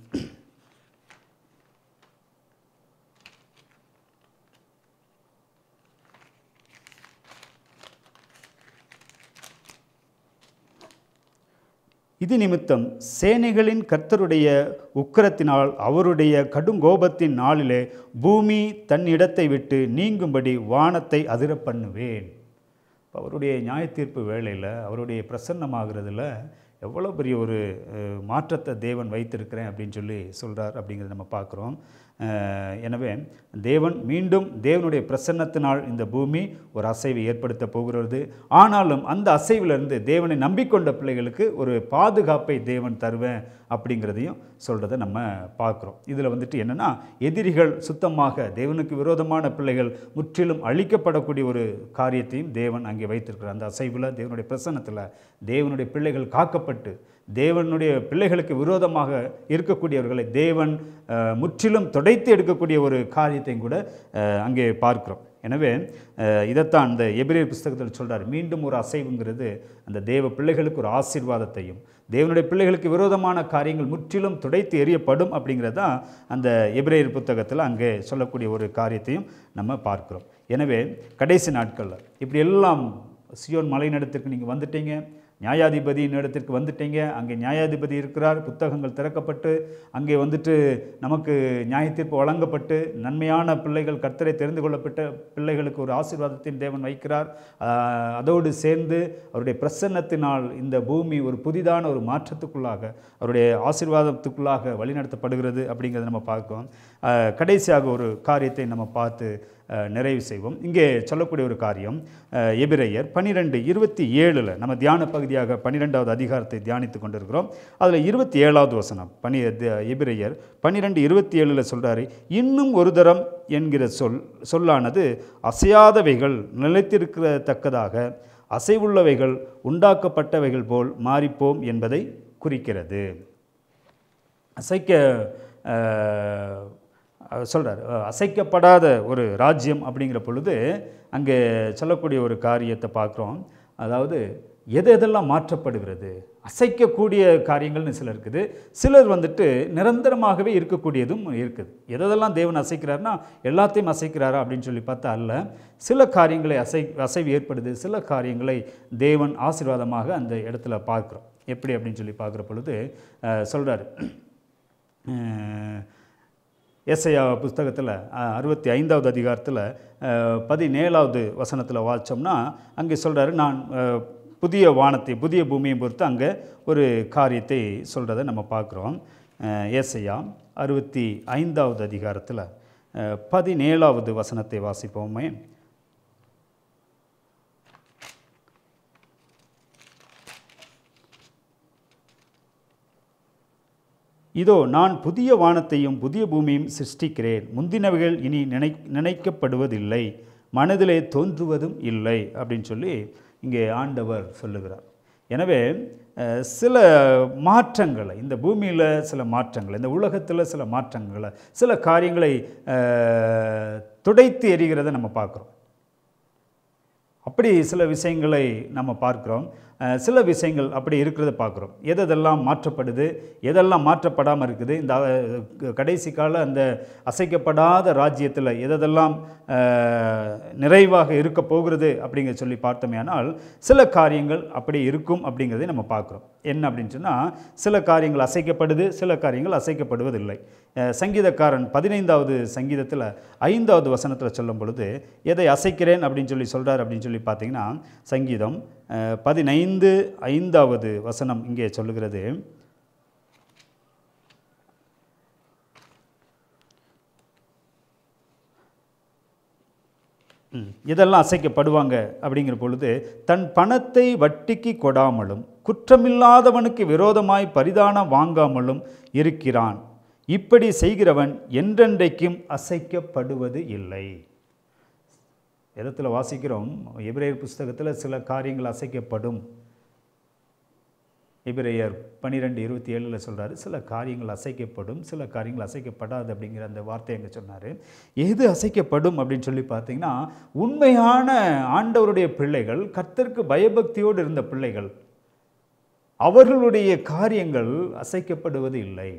இது நிமித்தம் சேனைகளின் கர்த்தருடைய உக்கிரத்தினால் அவருடைய கடுங்கோபத்தின் நாளிலே பூமி தன் இடத்தை விட்டு நீங்கும்படி வானத்தை அதிர பண்ணுவேன் இப்ப அவருடைய நியாயத்தீர்ப்பு வேளையில் அவருடைய பிரசன்னமாகிறதுல எவ்வளோ பெரிய ஒரு அஹ், மாற்றத்தை தேவன் வைத்திருக்கிறேன் அப்படின்னு சொல்லி சொல்கிறார் அப்படிங்கிறத நம்ம பார்க்குறோம் அஹ், எனவே தேவன் மீண்டும் தேவனுடைய பிரசன்னத்தினால் இந்த பூமி ஒரு அசைவை ஏற்படுத்த போகிறது ஆனாலும் அந்த அசைவிலிருந்து தேவனை நம்பிக்கொண்ட பிள்ளைகளுக்கு ஒரு பாதுகாப்பை தேவன் தருவேன் அப்படிங்கிறதையும் சொல்கிறத நம்ம பார்க்குறோம் இதில் வந்துட்டு என்னென்னா எதிரிகள் சுத்தமாக தேவனுக்கு விரோதமான பிள்ளைகள் முற்றிலும் அழிக்கப்படக்கூடிய ஒரு காரியத்தையும் தேவன் அங்கே வைத்திருக்கிறார் அந்த அசைவில் தேவனுடைய பிரசன்னத்தில் தேவனுடைய பிள்ளைகள் காக்கப்பட்டு தேவனுடைய பிள்ளைகளுக்கு விரோதமாக இருக்கக்கூடியவர்களை தேவன் அஹ், முற்றிலும் துடைத்து எடுக்கக்கூடிய ஒரு காரியத்தையும் கூட அஹ், அங்கே பார்க்கிறோம் எனவே அஹ், இதைத்தான் அந்த எபிரேயர் புஸ்தகத்தில் சொல்றார் மீண்டும் ஒரு அசைவுங்கிறது அந்த தேவ பிள்ளைகளுக்கு ஒரு ஆசீர்வாதத்தையும் தேவனுடைய பிள்ளைகளுக்கு விரோதமான காரியங்கள் முற்றிலும் துடைத்து எறியப்படும் அப்படிங்கிறது தான் அந்த எபிரேயர் புத்தகத்தில் அங்கே சொல்லக்கூடிய ஒரு காரியத்தையும் நம்ம பார்க்கிறோம் எனவே கடைசி நாட்களில் இப்படி எல்லாம் சியோன் மலைநடத்திற்கு நீங்கள் வந்துட்டீங்க நியாயாதிபதியின் இடத்திற்கு வந்துட்டீங்க அங்கே நியாயாதிபதி இருக்கிறார் புத்தகங்கள் திறக்கப்பட்டு அங்கே வந்துட்டு நமக்கு நியாயத்தீர்ப்பு வழங்கப்பட்டு நன்மையான பிள்ளைகள் கர்த்தரை தெரிந்து கொள்ளப்பட்ட பிள்ளைகளுக்கு ஒரு ஆசீர்வாதத்தின் தேவன் வைக்கிறார் ஆஹ், அதோடு சேர்ந்து அவருடைய பிரசன்னத்தினால் இந்த பூமி ஒரு புதிதான ஒரு மாற்றத்துக்குள்ளாக அவருடைய ஆசீர்வாதத்துக்குள்ளாக வழிநடத்தப்படுகிறது அப்படிங்கிறத நம்ம பார்க்கிறோம் ஆஹ், கடைசியாக ஒரு காரியத்தை நம்ம பார்த்து அஹ், நிறைவு செய்வோம் இங்கே சொல்லக்கூடிய ஒரு காரியம் அஹ், எபிரெயர் பன்னிரெண்டு இருபத்தி ஏழில் நம்ம தியான பகுதியாக பன்னிரெண்டாவது அதிகாரத்தை தியானித்து கொண்டிருக்கிறோம் அதில் இருபத்தி ஏழாவது வசனம் பனி த- எபிரெயர் பன்னிரெண்டு இருபத்தி ஏழில் சொல்கிறாரு இன்னும் ஒரு தரம் என்கிற சொல் சொல்லானது அசையாதவைகள் நிலைத்திருக்கத்தக்கதாக அசைவுள்ளவைகள் உண்டாக்கப்பட்டவைகள் போல் மாறிப்போம் என்பதை குறிக்கிறது அசைக்க சொல்கிறார் அசைக்கப்படாத ஒரு ராஜ்யம் அப்படிங்கிற பொழுது அங்கே சொல்லக்கூடிய ஒரு காரியத்தை பார்க்குறோம் அதாவது எது எதெல்லாம் மாற்றப்படுகிறது அசைக்கக்கூடிய காரியங்கள்னு சில இருக்குது சிலர் வந்துட்டு நிரந்தரமாகவே இருக்கக்கூடியதும் இருக்குது எதெல்லாம் தேவன் அசைக்கிறாருன்னா எல்லாத்தையும் அசைக்கிறாரா அப்படின்னு சொல்லி பார்த்தா அல்ல சில காரியங்களை அசை அசைவு ஏற்படுது சில காரியங்களை தேவன் ஆசீர்வாதமாக அந்த இடத்துல பார்க்குறோம் எப்படி அப்படின்னு சொல்லி பார்க்குற பொழுது சொல்கிறாரு எஸ்ஐயா புஸ்தகத்தில் அறுபத்தி ஐந்தாவது அதிகாரத்தில் பதினேழாவது வசனத்தில் வாச்சோம்னா அங்கே சொல்கிறாரு நான் அஹ், புதிய வானத்தை புதிய பூமியை பொறுத்து அங்கே ஒரு காரியத்தை சொல்கிறத நம்ம பார்க்குறோம் ஏசையா அறுபத்தி ஐந்தாவது அதிகாரத்தில் அஹ், பதினேழாவது வசனத்தை வாசிப்போமே இதோ நான் புதிய வானத்தையும் புதிய பூமியும் சிருஷ்டிக்கிறேன் முந்தினவைகள் இனி நினை நினைக்கப்படுவதில்லை மனதிலே தோன்றுவதும் இல்லை அப்படின்னு சொல்லி இங்கே ஆண்டவர் சொல்லுகிறார் எனவே அஹ், சில மாற்றங்களை இந்த பூமியில் சில மாற்றங்களை இந்த உலகத்தில் சில மாற்றங்களை சில காரியங்களை அஹ், துடைத்து எறிகிறதை நம்ம பார்க்குறோம் அப்படி சில விஷயங்களை நம்ம பார்க்குறோம் அஹ், சில விஷயங்கள் அப்படி இருக்கிறத பார்க்குறோம் எதெல்லாம் மாற்றப்படுது எதெல்லாம் மாற்றப்படாமல் இருக்குது இந்த அஹ், க- கடைசி கால அந்த அசைக்கப்படாத ராஜ்யத்தில் எதெல்லாம் அஹ், நிறைவாக இருக்க போகிறது அப்படிங்கிற சொல்லி பார்த்தோமேனால் சில காரியங்கள் அப்படி இருக்கும் அப்படிங்கிறதை நம்ம பார்க்குறோம் என்ன அப்படின்னு சொன்னால் சில காரியங்கள் அசைக்கப்படுது சில காரியங்கள் அசைக்கப்படுவதில்லை அஹ், சங்கீதக்காரன் பதினைந்தாவது சங்கீதத்தில் ஐந்தாவது வசனத்தில் சொல்லும் பொழுது எதை அசைக்கிறேன் அப்படின்னு சொல்லி சொல்கிறார் அப்படின்னு சொல்லி பார்த்தீங்கன்னா சங்கீதம் அஹ், பதினைந்து ஐந்தாவது வசனம் இங்கே சொல்லுகிறது ம். இதெல்லாம் அசைக்கப்படுவாங்க அப்படிங்கிற பொழுது தன் பணத்தை வட்டிக்கு கொடாமலும் குற்றமில்லாதவனுக்கு விரோதமாய் பரிதானம் வாங்காமலும் இருக்கிறான் இப்படி செய்கிறவன் என்றென்றைக்கும் அசைக்கப்படுவது இல்லை இடத்துல வாசிக்கிறோம் எபிரேயர் புஸ்தகத்தில் சில காரியங்கள் அசைக்கப்படும் எபிரேயர் பன்னிரெண்டு இருபத்தி ஏழில் சொல்கிறாரு சில காரியங்கள் அசைக்கப்படும் சில காரியங்கள் அசைக்கப்படாது அப்படிங்கிற அந்த வார்த்தை அங்கே சொன்னார் எது அசைக்கப்படும் அப்படின்னு சொல்லி பார்த்தீங்கன்னா உண்மையான ஆண்டவருடைய பிள்ளைகள் கர்த்தருக்கு பயபக்தியோடு இருந்த பிள்ளைகள் அவர்களுடைய காரியங்கள் அசைக்கப்படுவது இல்லை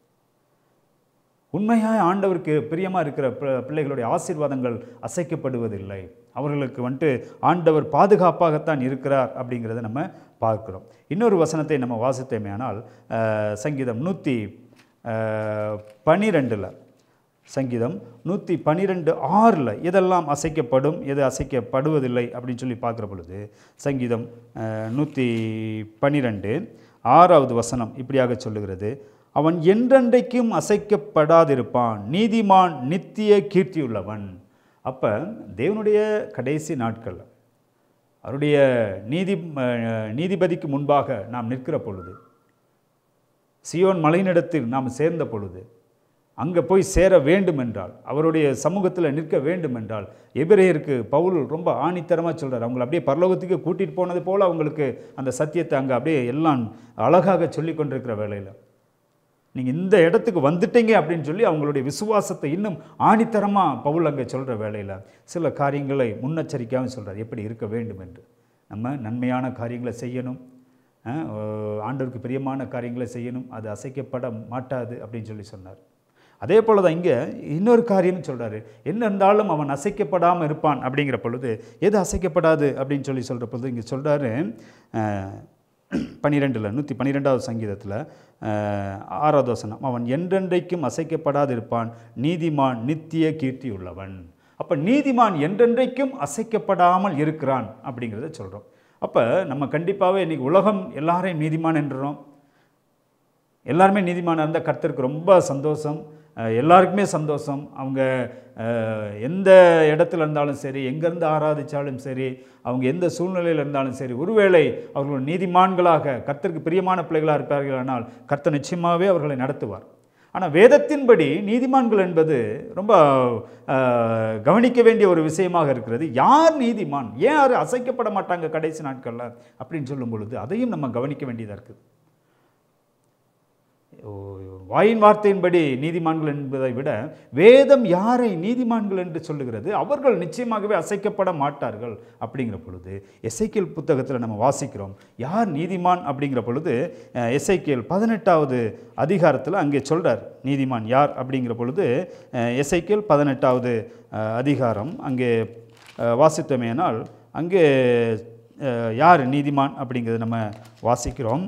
உண்மையாக ஆண்டவருக்கு பிரியமாக இருக்கிற பி- பிள்ளைகளுடைய ஆசீர்வாதங்கள் அசைக்கப்படுவதில்லை அவர்களுக்கு வந்துட்டு ஆண்டவர் பாதுகாப்பாகத்தான் இருக்கிறார் அப்படிங்கிறத நம்ம பார்க்கிறோம் இன்னொரு வசனத்தை நம்ம வாசித்தோமேயானால் அஹ், சங்கீதம் நூற்றி பனிரெண்டில் சங்கீதம் நூற்றி பன்னிரெண்டு ஆறில் எதெல்லாம் அசைக்கப்படும் எது அசைக்கப்படுவதில்லை அப்படின்னு சொல்லி பார்க்குற பொழுது சங்கீதம் நூற்றி பன்னிரெண்டு ஆறாவது வசனம் இப்படியாக சொல்லுகிறது அவன் என்றென்றைக்கும் அசைக்கப்படாதிருப்பான் நீதிமான் நித்திய கீர்த்தியுள்ளவன் அப்போ தேவனுடைய கடைசி நாட்கள் அவருடைய நீதி அஹ், நீதிபதிக்கு முன்பாக நாம் நிற்கிற பொழுது சியோன் மலையினிடத்தில் நாம் சேர்ந்த பொழுது அங்கே போய் சேர வேண்டும் என்றால் அவருடைய சமூகத்தில் நிற்க வேண்டும் என்றால் எபிரேயருக்கு பவுல் ரொம்ப ஆணித்தரமாக சொல்றார் அவங்களை அப்படியே பரலோகத்துக்கு கூட்டிகிட்டு போனது போல் அவங்களுக்கு அந்த சத்தியத்தை அங்கே அப்படியே எல்லாம் அழகாக சொல்லி கொண்டிருக்கிற வேளையில் நீங்கள் இந்த இடத்துக்கு வந்துட்டீங்க அப்படின்னு சொல்லி அவங்களுடைய விசுவாசத்தை இன்னும் ஆணித்தரமாக பவுல் அங்கே சொல்கிற வேளையில் சில காரியங்களை முன்னெச்சரிக்கையாகவும் சொல்கிறார் எப்படி இருக்க வேண்டும் என்று நம்ம நன்மையான காரியங்களை செய்யணும் அஹ், ஆண்டவருக்கு பிரியமான காரியங்களை செய்யணும் அது அசைக்கப்பட மாட்டாது அப்படின்னு சொல்லி சொன்னார் அதே போல் தான் இங்கே இன்னொரு காரியம் சொல்கிறாரு என்ன இருந்தாலும் அவன் அசைக்கப்படாமல் இருப்பான் அப்படிங்கிற பொழுது எது அசைக்கப்படாது அப்படின்னு சொல்லி சொல்கிற பொழுது இங்கே சொல்கிறாரு பன்னிரெண்டில் நூற்றி பன்னிரெண்டாவது சங்கீதத்தில் ஆறாவது வசனம் அவன் என்றென்றைக்கும் அசைக்கப்படாதிருப்பான் நீதிமான் நித்திய கீர்த்தி உள்ளவன் அப்போ நீதிமான் என்றென்றைக்கும் அசைக்கப்படாமல் இருக்கிறான் அப்படிங்கிறத சொல்கிறோம் அப்போ நம்ம கண்டிப்பாகவே இன்றைக்கி உலகம் எல்லாரையும் நீதிமான் என்றுறோம் எல்லாருமே நீதிமானாக இருந்தால் கர்த்தருக்கு ரொம்ப சந்தோஷம் அஹ், எல்லாருக்குமே சந்தோஷம் அவங்க அஹ், எந்த இடத்துல இருந்தாலும் சரி எங்கேருந்து ஆராதிச்சாலும் சரி அவங்க எந்த சூழ்நிலையில் இருந்தாலும் சரி ஒருவேளை அவர்கள் நீதிமான்களாக கர்த்தருக்கு பிரியமான பிள்ளைகளாக இருப்பார்களானால் கர்த்தர் நிச்சயமாகவே அவர்களை நடத்துவார் ஆனால் வேதத்தின்படி நீதிமான்கள் என்பது ரொம்ப அஹ், கவனிக்க வேண்டிய ஒரு விஷயமாக இருக்கிறது யார் நீதிமான் ஏன் யாரும் அசைக்கப்பட மாட்டாங்க கடைசி நாட்களில் அப்படின்னு சொல்லும் பொழுது அதையும் நம்ம கவனிக்க வேண்டியதாக இருக்குது ஓ, வாயின் வார்த்தையின்படி நீதிமான்கள் என்பதை விட வேதம் யாரை நீதிமான்கள் என்று சொல்லுகிறது அவர்கள் நிச்சயமாகவே அசைக்கப்பட மாட்டார்கள் அப்படிங்கிற பொழுது எசைக்கியல் புத்தகத்தில் நம்ம வாசிக்கிறோம் யார் நீதிமான் அப்படிங்கிற பொழுது அஹ், எசைக்கியல் பதினெட்டாவது அதிகாரத்தில் அங்கே சொல்றார் நீதிமான் யார் அப்படிங்கிற பொழுது அஹ், எசைக்கியல் பதினெட்டாவது அஹ், அதிகாரம் அங்கே அஹ், வாசித்தோமேனால் அங்கே அஹ், யார் நீதிமான் அப்படிங்கிறத நம்ம வாசிக்கிறோம்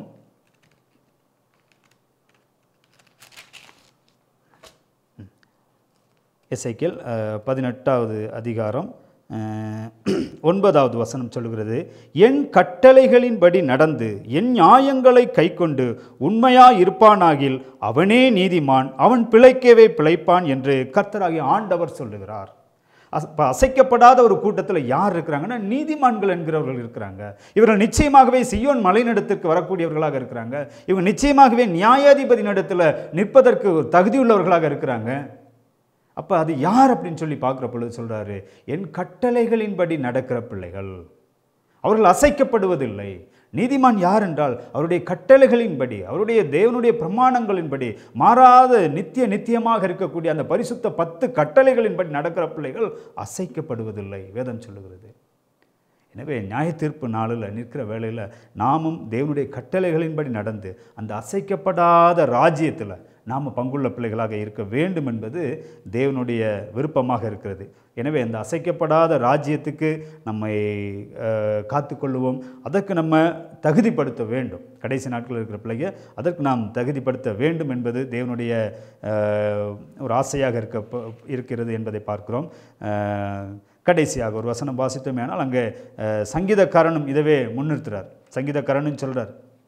எசைக்கேல் பதினெட்டாவது அதிகாரம் அஹ், ஒன்பதாவது வசனம் சொல்லுகிறது என் கட்டளைகளின்படி நடந்து என் நியாயங்களை கைக்கொண்டு உண்மையாய் இருப்பானாகில் அவனே நீதிமான் அவன் பிழைக்கவே பிழைப்பான் என்று கர்த்தராகிய ஆண்டவர் சொல்லுகிறார் அஸ்- இப்ப அசைக்கப்படாத ஒரு கூட்டத்தில் யார் இருக்கிறாங்கன்னா நீதிமான்கள் என்கிறவர்கள் இருக்கிறாங்க இவர்கள் நிச்சயமாகவே சியோன் மலைநடத்திற்கு வரக்கூடியவர்களாக இருக்கிறாங்க இவங்க நிச்சயமாகவே நியாயாதிபதி நடத்தில் நிற்பதற்கு ஒரு தகுதியுள்ளவர்களாக இருக்கிறாங்க அப்போ அது யார் அப்படின்னு சொல்லி பார்க்குற பொழுது சொல்கிறாரு என் கட்டளைகளின்படி நடக்கிற பிள்ளைகள் அவர்கள் அசைக்கப்படுவதில்லை நீதிமான் யார் என்றால் அவருடைய கட்டளைகளின்படி அவருடைய தேவனுடைய பிரமாணங்களின்படி மாறாத நித்திய நித்தியமாக இருக்கக்கூடிய அந்த பரிசுத்த பத்து கட்டளைகளின்படி நடக்கிற பிள்ளைகள் அசைக்கப்படுவதில்லை வேதம் சொல்லுகிறது எனவே நியாய தீர்ப்பு நாளில் நிற்கிற வேளையில் நாமும் தேவனுடைய கட்டளைகளின்படி நடந்து அந்த அசைக்கப்படாத ராஜ்யத்தில் நாம் பங்குள்ள பிள்ளைகளாக இருக்க வேண்டும் என்பது தேவனுடைய விருப்பமாக இருக்கிறது எனவே அந்த அசைக்கப்படாத ராஜ்யத்துக்கு நம்மை அஹ், காத்துக்கொள்ளுவோம் அதற்கு நம்ம தகுதிப்படுத்த வேண்டும் கடைசி நாட்களில் இருக்கிற பிள்ளைங்க அதற்கு நாம் தகுதிப்படுத்த வேண்டும் என்பது தேவனுடைய அஹ், ஒரு ஆசையாக இருக்க இருக்கிறது என்பதை பார்க்கிறோம் அஹ், கடைசியாக ஒரு வசனம் வாசித்தோமே ஆனால் அங்கே அஹ், சங்கீதக்காரனும் இதவே முன்னிறுத்துறார் சங்கீதக்காரனும் சொல்றார்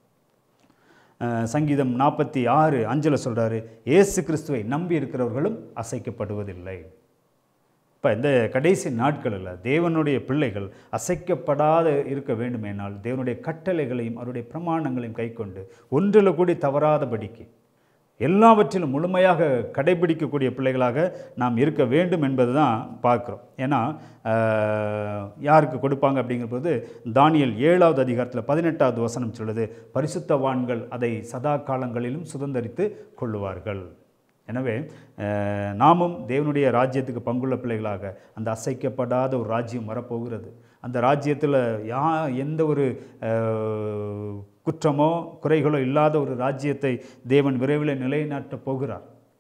அஹ், சங்கீதம் நாற்பத்தி ஆறு அஞ்சில் சொல்றாரு இயேசு கிறிஸ்துவை நம்பி இருக்கிறவர்களும் அசைக்கப்படுவதில்லை இப்போ இந்த கடைசி நாட்களில் தேவனுடைய பிள்ளைகள் அசைக்கப்படாத இருக்க வேண்டுமேனால் தேவனுடைய கட்டளைகளையும் அவருடைய பிரமாணங்களையும் கைக்கொண்டு ஒன்றில் கூடி தவறாதபடிக்கு எல்லாவற்றிலும் முழுமையாக கடைபிடிக்கக்கூடிய பிள்ளைகளாக நாம் இருக்க வேண்டும் என்பது தான் பார்க்குறோம் ஏன்னா ஆஹ், யாருக்கு கொடுப்பாங்க அப்படிங்கிறபோது தானியல் ஏழாவது அதிகாரத்தில் பதினெட்டாவது வசனம் சொல்லுது பரிசுத்தவான்கள் அதை சதா காலங்களிலும் சுதந்தரித்து கொள்ளுவார்கள் எனவே அஹ், நாமும் தேவனுடைய ராஜ்யத்துக்கு பங்குள்ள பிள்ளைகளாக அந்த அசைக்கப்படாத ஒரு ராஜ்யம் வரப்போகிறது அந்த ராஜ்யத்தில் யா எந்த ஒரு அஹ், குற்றமோ குறைகளோ இல்லாத ஒரு ராஜ்யத்தை தேவன் விரைவில் நிலைநாட்டப் போகிறார்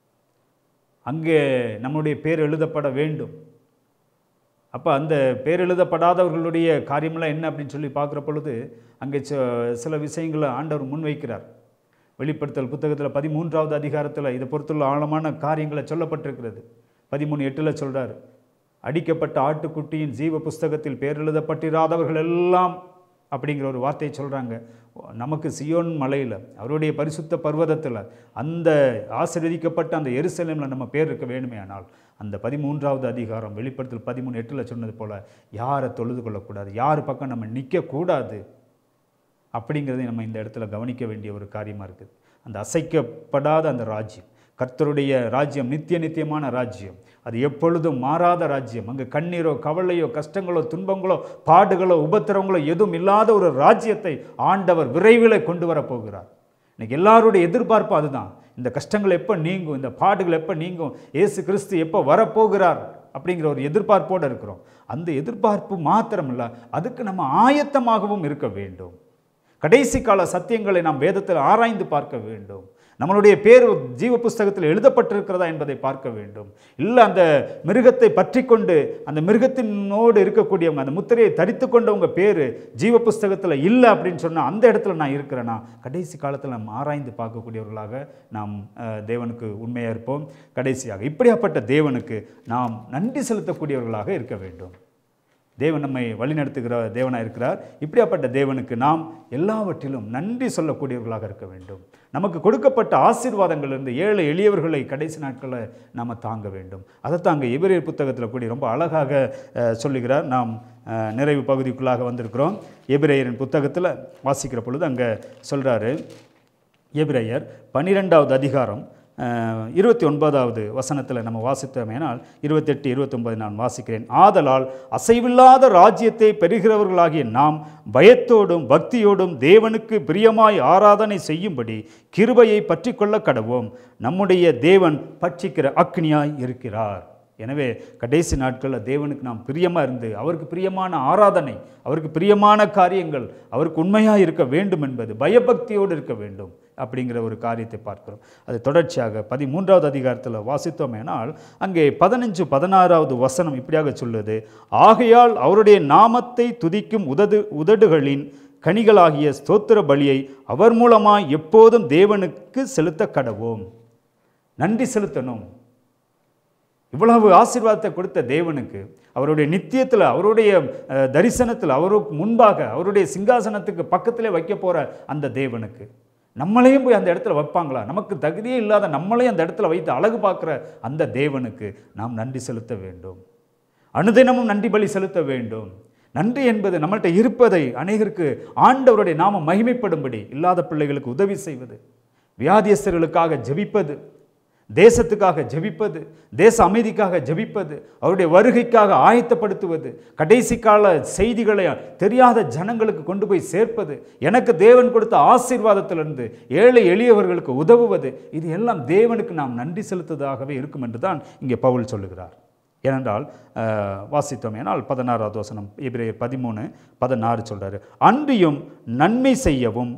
அங்கே நம்முடைய பேர் எழுதப்பட வேண்டும் அப்போ அந்த பேர் எழுதப்படாதவர்களுடைய காரியமெல்லாம் என்ன அப்படின்னு சொல்லி பார்க்குற பொழுது அங்கே ச- சில விஷயங்களை ஆண்டவர் முன்வைக்கிறார் வெளிப்படுத்தல் புத்தகத்தில் பதிமூன்றாவது அதிகாரத்தில் இதை பொறுத்துள்ள ஆழமான காரியங்களை சொல்லப்பட்டிருக்கிறது பதிமூணு எட்டில் சொல்றார் அடிக்கப்பட்ட ஆட்டுக்குட்டியின் ஜீவ புஸ்தகத்தில் பேர் எழுதப்பட்டிராதவர்கள் எல்லாம் அப்படிங்கிற ஒரு வார்த்தையை சொல்கிறாங்க நமக்கு சியோன் மலையில் அவருடைய பரிசுத்த பர்வதத்தில் அந்த ஆசீர்வதிக்கப்பட்ட அந்த எருசலேமில் நம்ம பேர் இருக்க வேணுமே ஆனால் அந்த பதிமூன்றாவது அதிகாரம் வெளிப்படுத்தல் பதிமூணு எட்டில் சொன்னது போல் யாரை தொழுது கொள்ளக்கூடாது யார் பக்கம் நம்ம நிற்கக்கூடாது அப்படிங்கிறதை நம்ம இந்த இடத்துல கவனிக்க வேண்டிய ஒரு காரியமாக இருக்குது அந்த அசைக்கப்படாத அந்த ராஜ்யம் கர்த்தருடைய ராஜ்யம் நித்திய நித்தியமான ராஜ்யம் அது எப்பொழுதும் மாறாத ராஜ்யம் அங்கே கண்ணீரோ கவலையோ கஷ்டங்களோ துன்பங்களோ பாடுகளோ உபத்திரவங்களோ எதுவும் இல்லாத ஒரு ராஜ்யத்தை ஆண்டவர் விரைவில் கொண்டு வரப் போகிறார் இன்னைக்கு எல்லாருடைய எதிர்பார்ப்பு அதுதான் இந்த கஷ்டங்கள் எப்போ நீங்கும் இந்த பாடுகள் எப்போ நீங்கும் இயேசு கிறிஸ்து எப்போ வரப்போகிறார் அப்படிங்கிற ஒரு எதிர்பார்ப்போடு இருக்கிறோம் அந்த எதிர்பார்ப்பு மாத்திரமில்ல அதுக்கு நம்ம ஆயத்தமாகவும் இருக்க வேண்டும் கடைசி கால சத்தியங்களை நாம் வேதத்தில் ஆராய்ந்து பார்க்க வேண்டும் நம்மளுடைய பேர் ஜீவ புஸ்தகத்தில் எழுதப்பட்டிருக்கிறதா என்பதை பார்க்க வேண்டும் இல்லை அந்த மிருகத்தை பற்றி கொண்டு அந்த மிருகத்தினோடு இருக்கக்கூடியவங்க அந்த முத்திரையை தரித்து கொண்டவங்க பேர் ஜீவ புஸ்தகத்தில் இல்லை அப்படின்னு சொன்னால் அந்த இடத்துல நான் இருக்கிறேன்னா கடைசி காலத்தில் நாம் ஆராய்ந்து பார்க்கக்கூடியவர்களாக நாம் அஹ், தேவனுக்கு உண்மையாக இருப்போம் கடைசியாக இப்படியாப்பட்ட தேவனுக்கு நாம் நன்றி செலுத்தக்கூடியவர்களாக இருக்க வேண்டும் தேவன் நம்மை வழிநடத்துகிற தேவனாக இருக்கிறார் இப்படியாப்பட்ட தேவனுக்கு நாம் எல்லாவற்றிலும் நன்றி சொல்லக்கூடியவர்களாக இருக்க வேண்டும் நமக்கு கொடுக்கப்பட்ட ஆசீர்வாதங்களிலிருந்து ஏழை எளியவர்களை கடைசி நாட்களில் நாம் தாங்க வேண்டும் அதை தாங்க எபிரேயர் புத்தகத்தில் கூடி ரொம்ப அழகாக அஹ், சொல்லுகிறார் நாம் அஹ், நிறைவு பகுதிக்குள்ளாக வந்திருக்கிறோம் எபிரேயரின் புத்தகத்தில் வாசிக்கிற பொழுது அங்கே சொல்கிறாரு எபிரேயர் பன்னிரெண்டாவது அதிகாரம் அஹ், இருபத்தி ஒன்பதாவது வசனத்தில் நம்ம வாசித்தோமேனால் இருபத்தெட்டு இருபத்தொன்பது நான் வாசிக்கிறேன் ஆதலால் அசைவில்லாத ராஜ்யத்தை பெறுகிறவர்களாகிய நாம் பயத்தோடும் பக்தியோடும் தேவனுக்கு பிரியமாய் ஆராதனை செய்யும்படி கிருபையை பற்றிக்கொள்ள கடவோம் நம்முடைய தேவன் பட்சிக்கிற அக்னியாய் இருக்கிறார் எனவே கடைசி நாட்களில் தேவனுக்கு நாம் பிரியமாக இருந்து அவருக்கு பிரியமான ஆராதனை அவருக்கு பிரியமான காரியங்கள் அவருக்கு உண்மையாக இருக்க வேண்டும் என்பது பயபக்தியோடு இருக்க வேண்டும் அப்படிங்கிற ஒரு காரியத்தை பார்க்கிறோம் அது தொடர்ச்சியாக பதிமூன்றாவது அதிகாரத்தில் வாசித்தோமேனால் அங்கே பதினஞ்சு பதினாறாவது வசனம் இப்படியாக சொல்லுது ஆகையால் அவருடைய நாமத்தை துதிக்கும் உதடு உதடுகளின் கனிகளாகிய ஸ்தோத்திர பலியை அவர் மூலமாய் எப்போதும் தேவனுக்கு செலுத்த கடவோம் நன்றி செலுத்தணும் இவ்வளவு ஆசீர்வாதத்தை கொடுத்த தேவனுக்கு அவருடைய நித்தியத்தில் அவருடைய அஹ், தரிசனத்தில் அவருக்கு முன்பாக அவருடைய சிங்காசனத்துக்கு பக்கத்திலே வைக்க போகிற அந்த தேவனுக்கு நம்மளையும் போய் அந்த இடத்துல வைப்பாங்களா நமக்கு தகுதியே இல்லாத நம்மளையும் அந்த இடத்துல வைத்து அழகு பார்க்குற அந்த தேவனுக்கு நாம் நன்றி செலுத்த வேண்டும் அனுதினமும் நன்றி பலி செலுத்த வேண்டும் நன்றி என்பது நம்மள்கிட்ட இருப்பதை அநேகருக்கு ஆண்டவருடைய நாம மகிமைப்படும்படி இல்லாத பிள்ளைகளுக்கு உதவி செய்வது வியாதியஸ்தர்களுக்காக ஜெபிப்பது தேசத்துக்காக ஜெபிப்பது தேச அமைதிக்காக ஜெபிப்பது அவருடைய வருகைக்காக ஆயத்தப்படுத்துவது கடைசி கால செய்திகளை தெரியாத ஜனங்களுக்கு கொண்டு போய் சேர்ப்பது எனக்கு தேவன் கொடுத்த ஆசீர்வாதத்திலிருந்து ஏழை எளியவர்களுக்கு உதவுவது இது எல்லாம் தேவனுக்கு நாம் நன்றி செலுத்துவதாகவே இருக்கும் என்று தான் இங்கே பவுல் சொல்லுகிறார் ஏனென்றால் அஹ், வாசித்தோம் ஏனால் பதினாறாவது வசனம் எபிரேயர் பதிமூணு பதினாறு சொல்றாரு அன்றியும் நன்மை செய்யவும்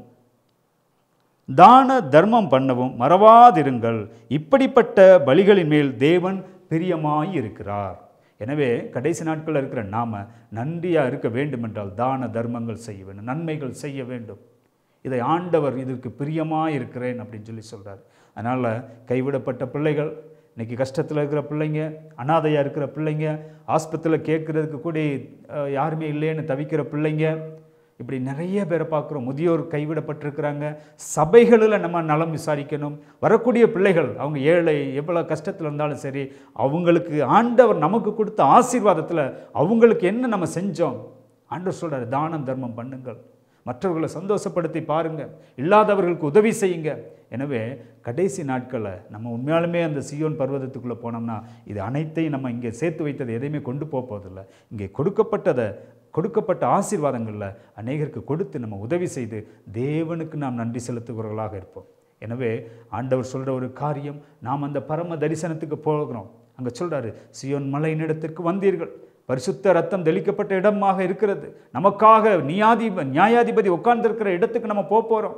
தான தர்மம் பண்ணவும் மறவாதிருங்கள் இப்படிப்பட்ட பலிகளின் மேல் தேவன் பிரியமாய் இருக்கிறார் எனவே கடைசி நாட்களில் இருக்கிற நாம நன்றியாக இருக்க வேண்டும் என்றால் தான தர்மங்கள் செய்ய வேண்டும் நன்மைகள் செய்ய வேண்டும் இதை ஆண்டவர் இதற்கு பிரியமாக இருக்கிறேன் அப்படின்னு சொல்லி சொல்றார் அதனால் கைவிடப்பட்ட பிள்ளைகள் இன்னைக்கு கஷ்டத்தில் இருக்கிற பிள்ளைங்க அனாதையாக இருக்கிற பிள்ளைங்க ஆஸ்பத்திரியில் கேட்குறதுக்கு கூட அஹ், யாருமே இல்லைன்னு தவிக்கிற பிள்ளைங்க இப்படி நிறைய பேரை பார்க்குறோம் முதியோர் கைவிடப்பட்டிருக்கிறாங்க சபைகளில் நம்ம நலம் விசாரிக்கணும் வரக்கூடிய பிள்ளைகள் அவங்க ஏழை எவ்வளோ கஷ்டத்தில் இருந்தாலும் சரி அவங்களுக்கு ஆண்டவர் நமக்கு கொடுத்த ஆசீர்வாதத்தில் அவங்களுக்கு என்ன நம்ம செஞ்சோம் ஆண்டவர் சொல்றாரு தானம் தர்மம் பண்ணுங்கள் மற்றவர்களை சந்தோஷப்படுத்தி பாருங்க இல்லாதவர்களுக்கு உதவி செய்யுங்க எனவே கடைசி நாட்களில் நம்ம உண்மையாலுமே அந்த சியோன் பர்வதத்துக்குள்ளே போனோம்னா இது அனைத்தையும் நம்ம இங்கே சேர்த்து வைத்தது எதையுமே கொண்டு போக போவதில்லை இங்கே கொடுக்கப்பட்டதை கொடுக்கப்பட்ட ஆசீர்வாதங்களில் அநேகருக்கு கொடுத்து நம்ம உதவி செய்து தேவனுக்கு நாம் நன்றி செலுத்துகிறவர்களாக இருப்போம் எனவே ஆண்டவர் சொல்கிற ஒரு காரியம் நாம் அந்த பரம தரிசனத்துக்கு போகிறோம் அங்கே சொல்றாரு சியோன் மலையினிடத்திற்கு வந்தீர்கள் பரிசுத்த ரத்தம் தெளிக்கப்பட்ட இடமாக இருக்கிறது நமக்காக நியாதிப நியாயாதிபதி உட்கார்ந்திருக்கிற இடத்துக்கு நம்ம போக போகிறோம்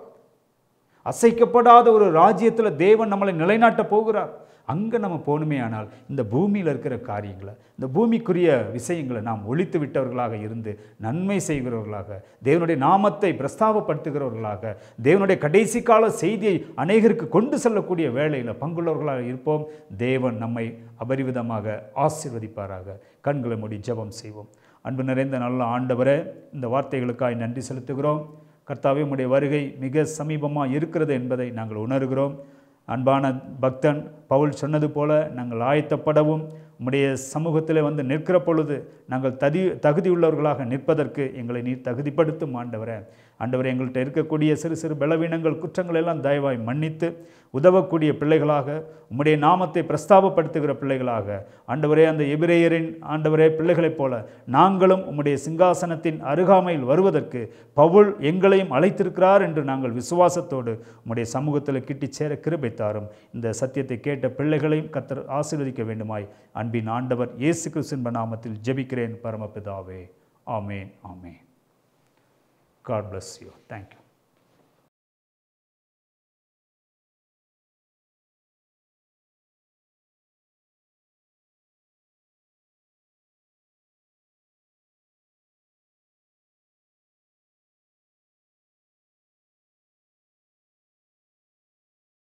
அசைக்கப்படாத ஒரு ராஜ்யத்தில் தேவன் நம்மளை நிலைநாட்ட போகிறார் அங்கே நம்ம போகணுமே ஆனால் இந்த பூமியில் இருக்கிற காரியங்களை இந்த பூமிக்குரிய விஷயங்களை நாம் ஒழித்து விட்டவர்களாக இருந்து நன்மை செய்கிறவர்களாக தேவனுடைய நாமத்தை பிரஸ்தாபப்படுத்துகிறவர்களாக தேவனுடைய கடைசி கால செய்தியை அநேகருக்கு கொண்டு செல்லக்கூடிய வேலையில் பங்குள்ளவர்களாக இருப்போம் தேவன் நம்மை அபரிவிதமாக ஆசீர்வதிப்பாராக கண்களை மூடி ஜெபம் செய்வோம் அன்பு நிறைந்த நல்ல ஆண்டவரே இந்த வார்த்தைகளுக்காய் நன்றி செலுத்துகிறோம் கர்த்தாவே உம்முடைய வருகை மிக சமீபமாக இருக்கிறது என்பதை நாங்கள் உணர்கிறோம் அன்பான பக்தன் பவுல் சொன்னது போல நாங்கள் ஆயத்தப்படவும் உம்முடைய சமூகத்தில் வந்து நிற்கிற பொழுது நாங்கள் ததி தகுதியுள்ளவர்களாக நிற்பதற்கு எங்களை நீர் தகுதிப்படுத்தும் ஆண்டவரே ஆண்டவரே எங்கள்கிட்ட இருக்கக்கூடிய சிறு சிறு பலவீனங்கள் குற்றங்கள் எல்லாம் தயவாய் மன்னித்து உதவக்கூடிய பிள்ளைகளாக உம்முடைய நாமத்தை பிரஸ்தாபப்படுத்துகிற பிள்ளைகளாக ஆண்டவரே அந்த எபிரேயரின் ஆண்டவரே பிள்ளைகளைப் போல நாங்களும் உம்முடைய சிங்காசனத்தின் அருகாமையில் வருவதற்கு பவுல் எங்களையும் அழைத்திருக்கிறார் என்று நாங்கள் விசுவாசத்தோடு உம்முடைய சமூகத்தில் கிட்டிச் சேர கிருபை தாரும் இந்த சத்தியத்தை கேட்ட பிள்ளைகளையும் கத்தர் ஆசீர்வதிக்க வேண்டுமாய் அன்பின் ஆண்டவர் இயேசு கிறிஸ்துவின் நாமத்தில் ஜெபிக்கிறேன் பரமபிதாவே ஆமேன் ஆமேன் God bless you. Thank you.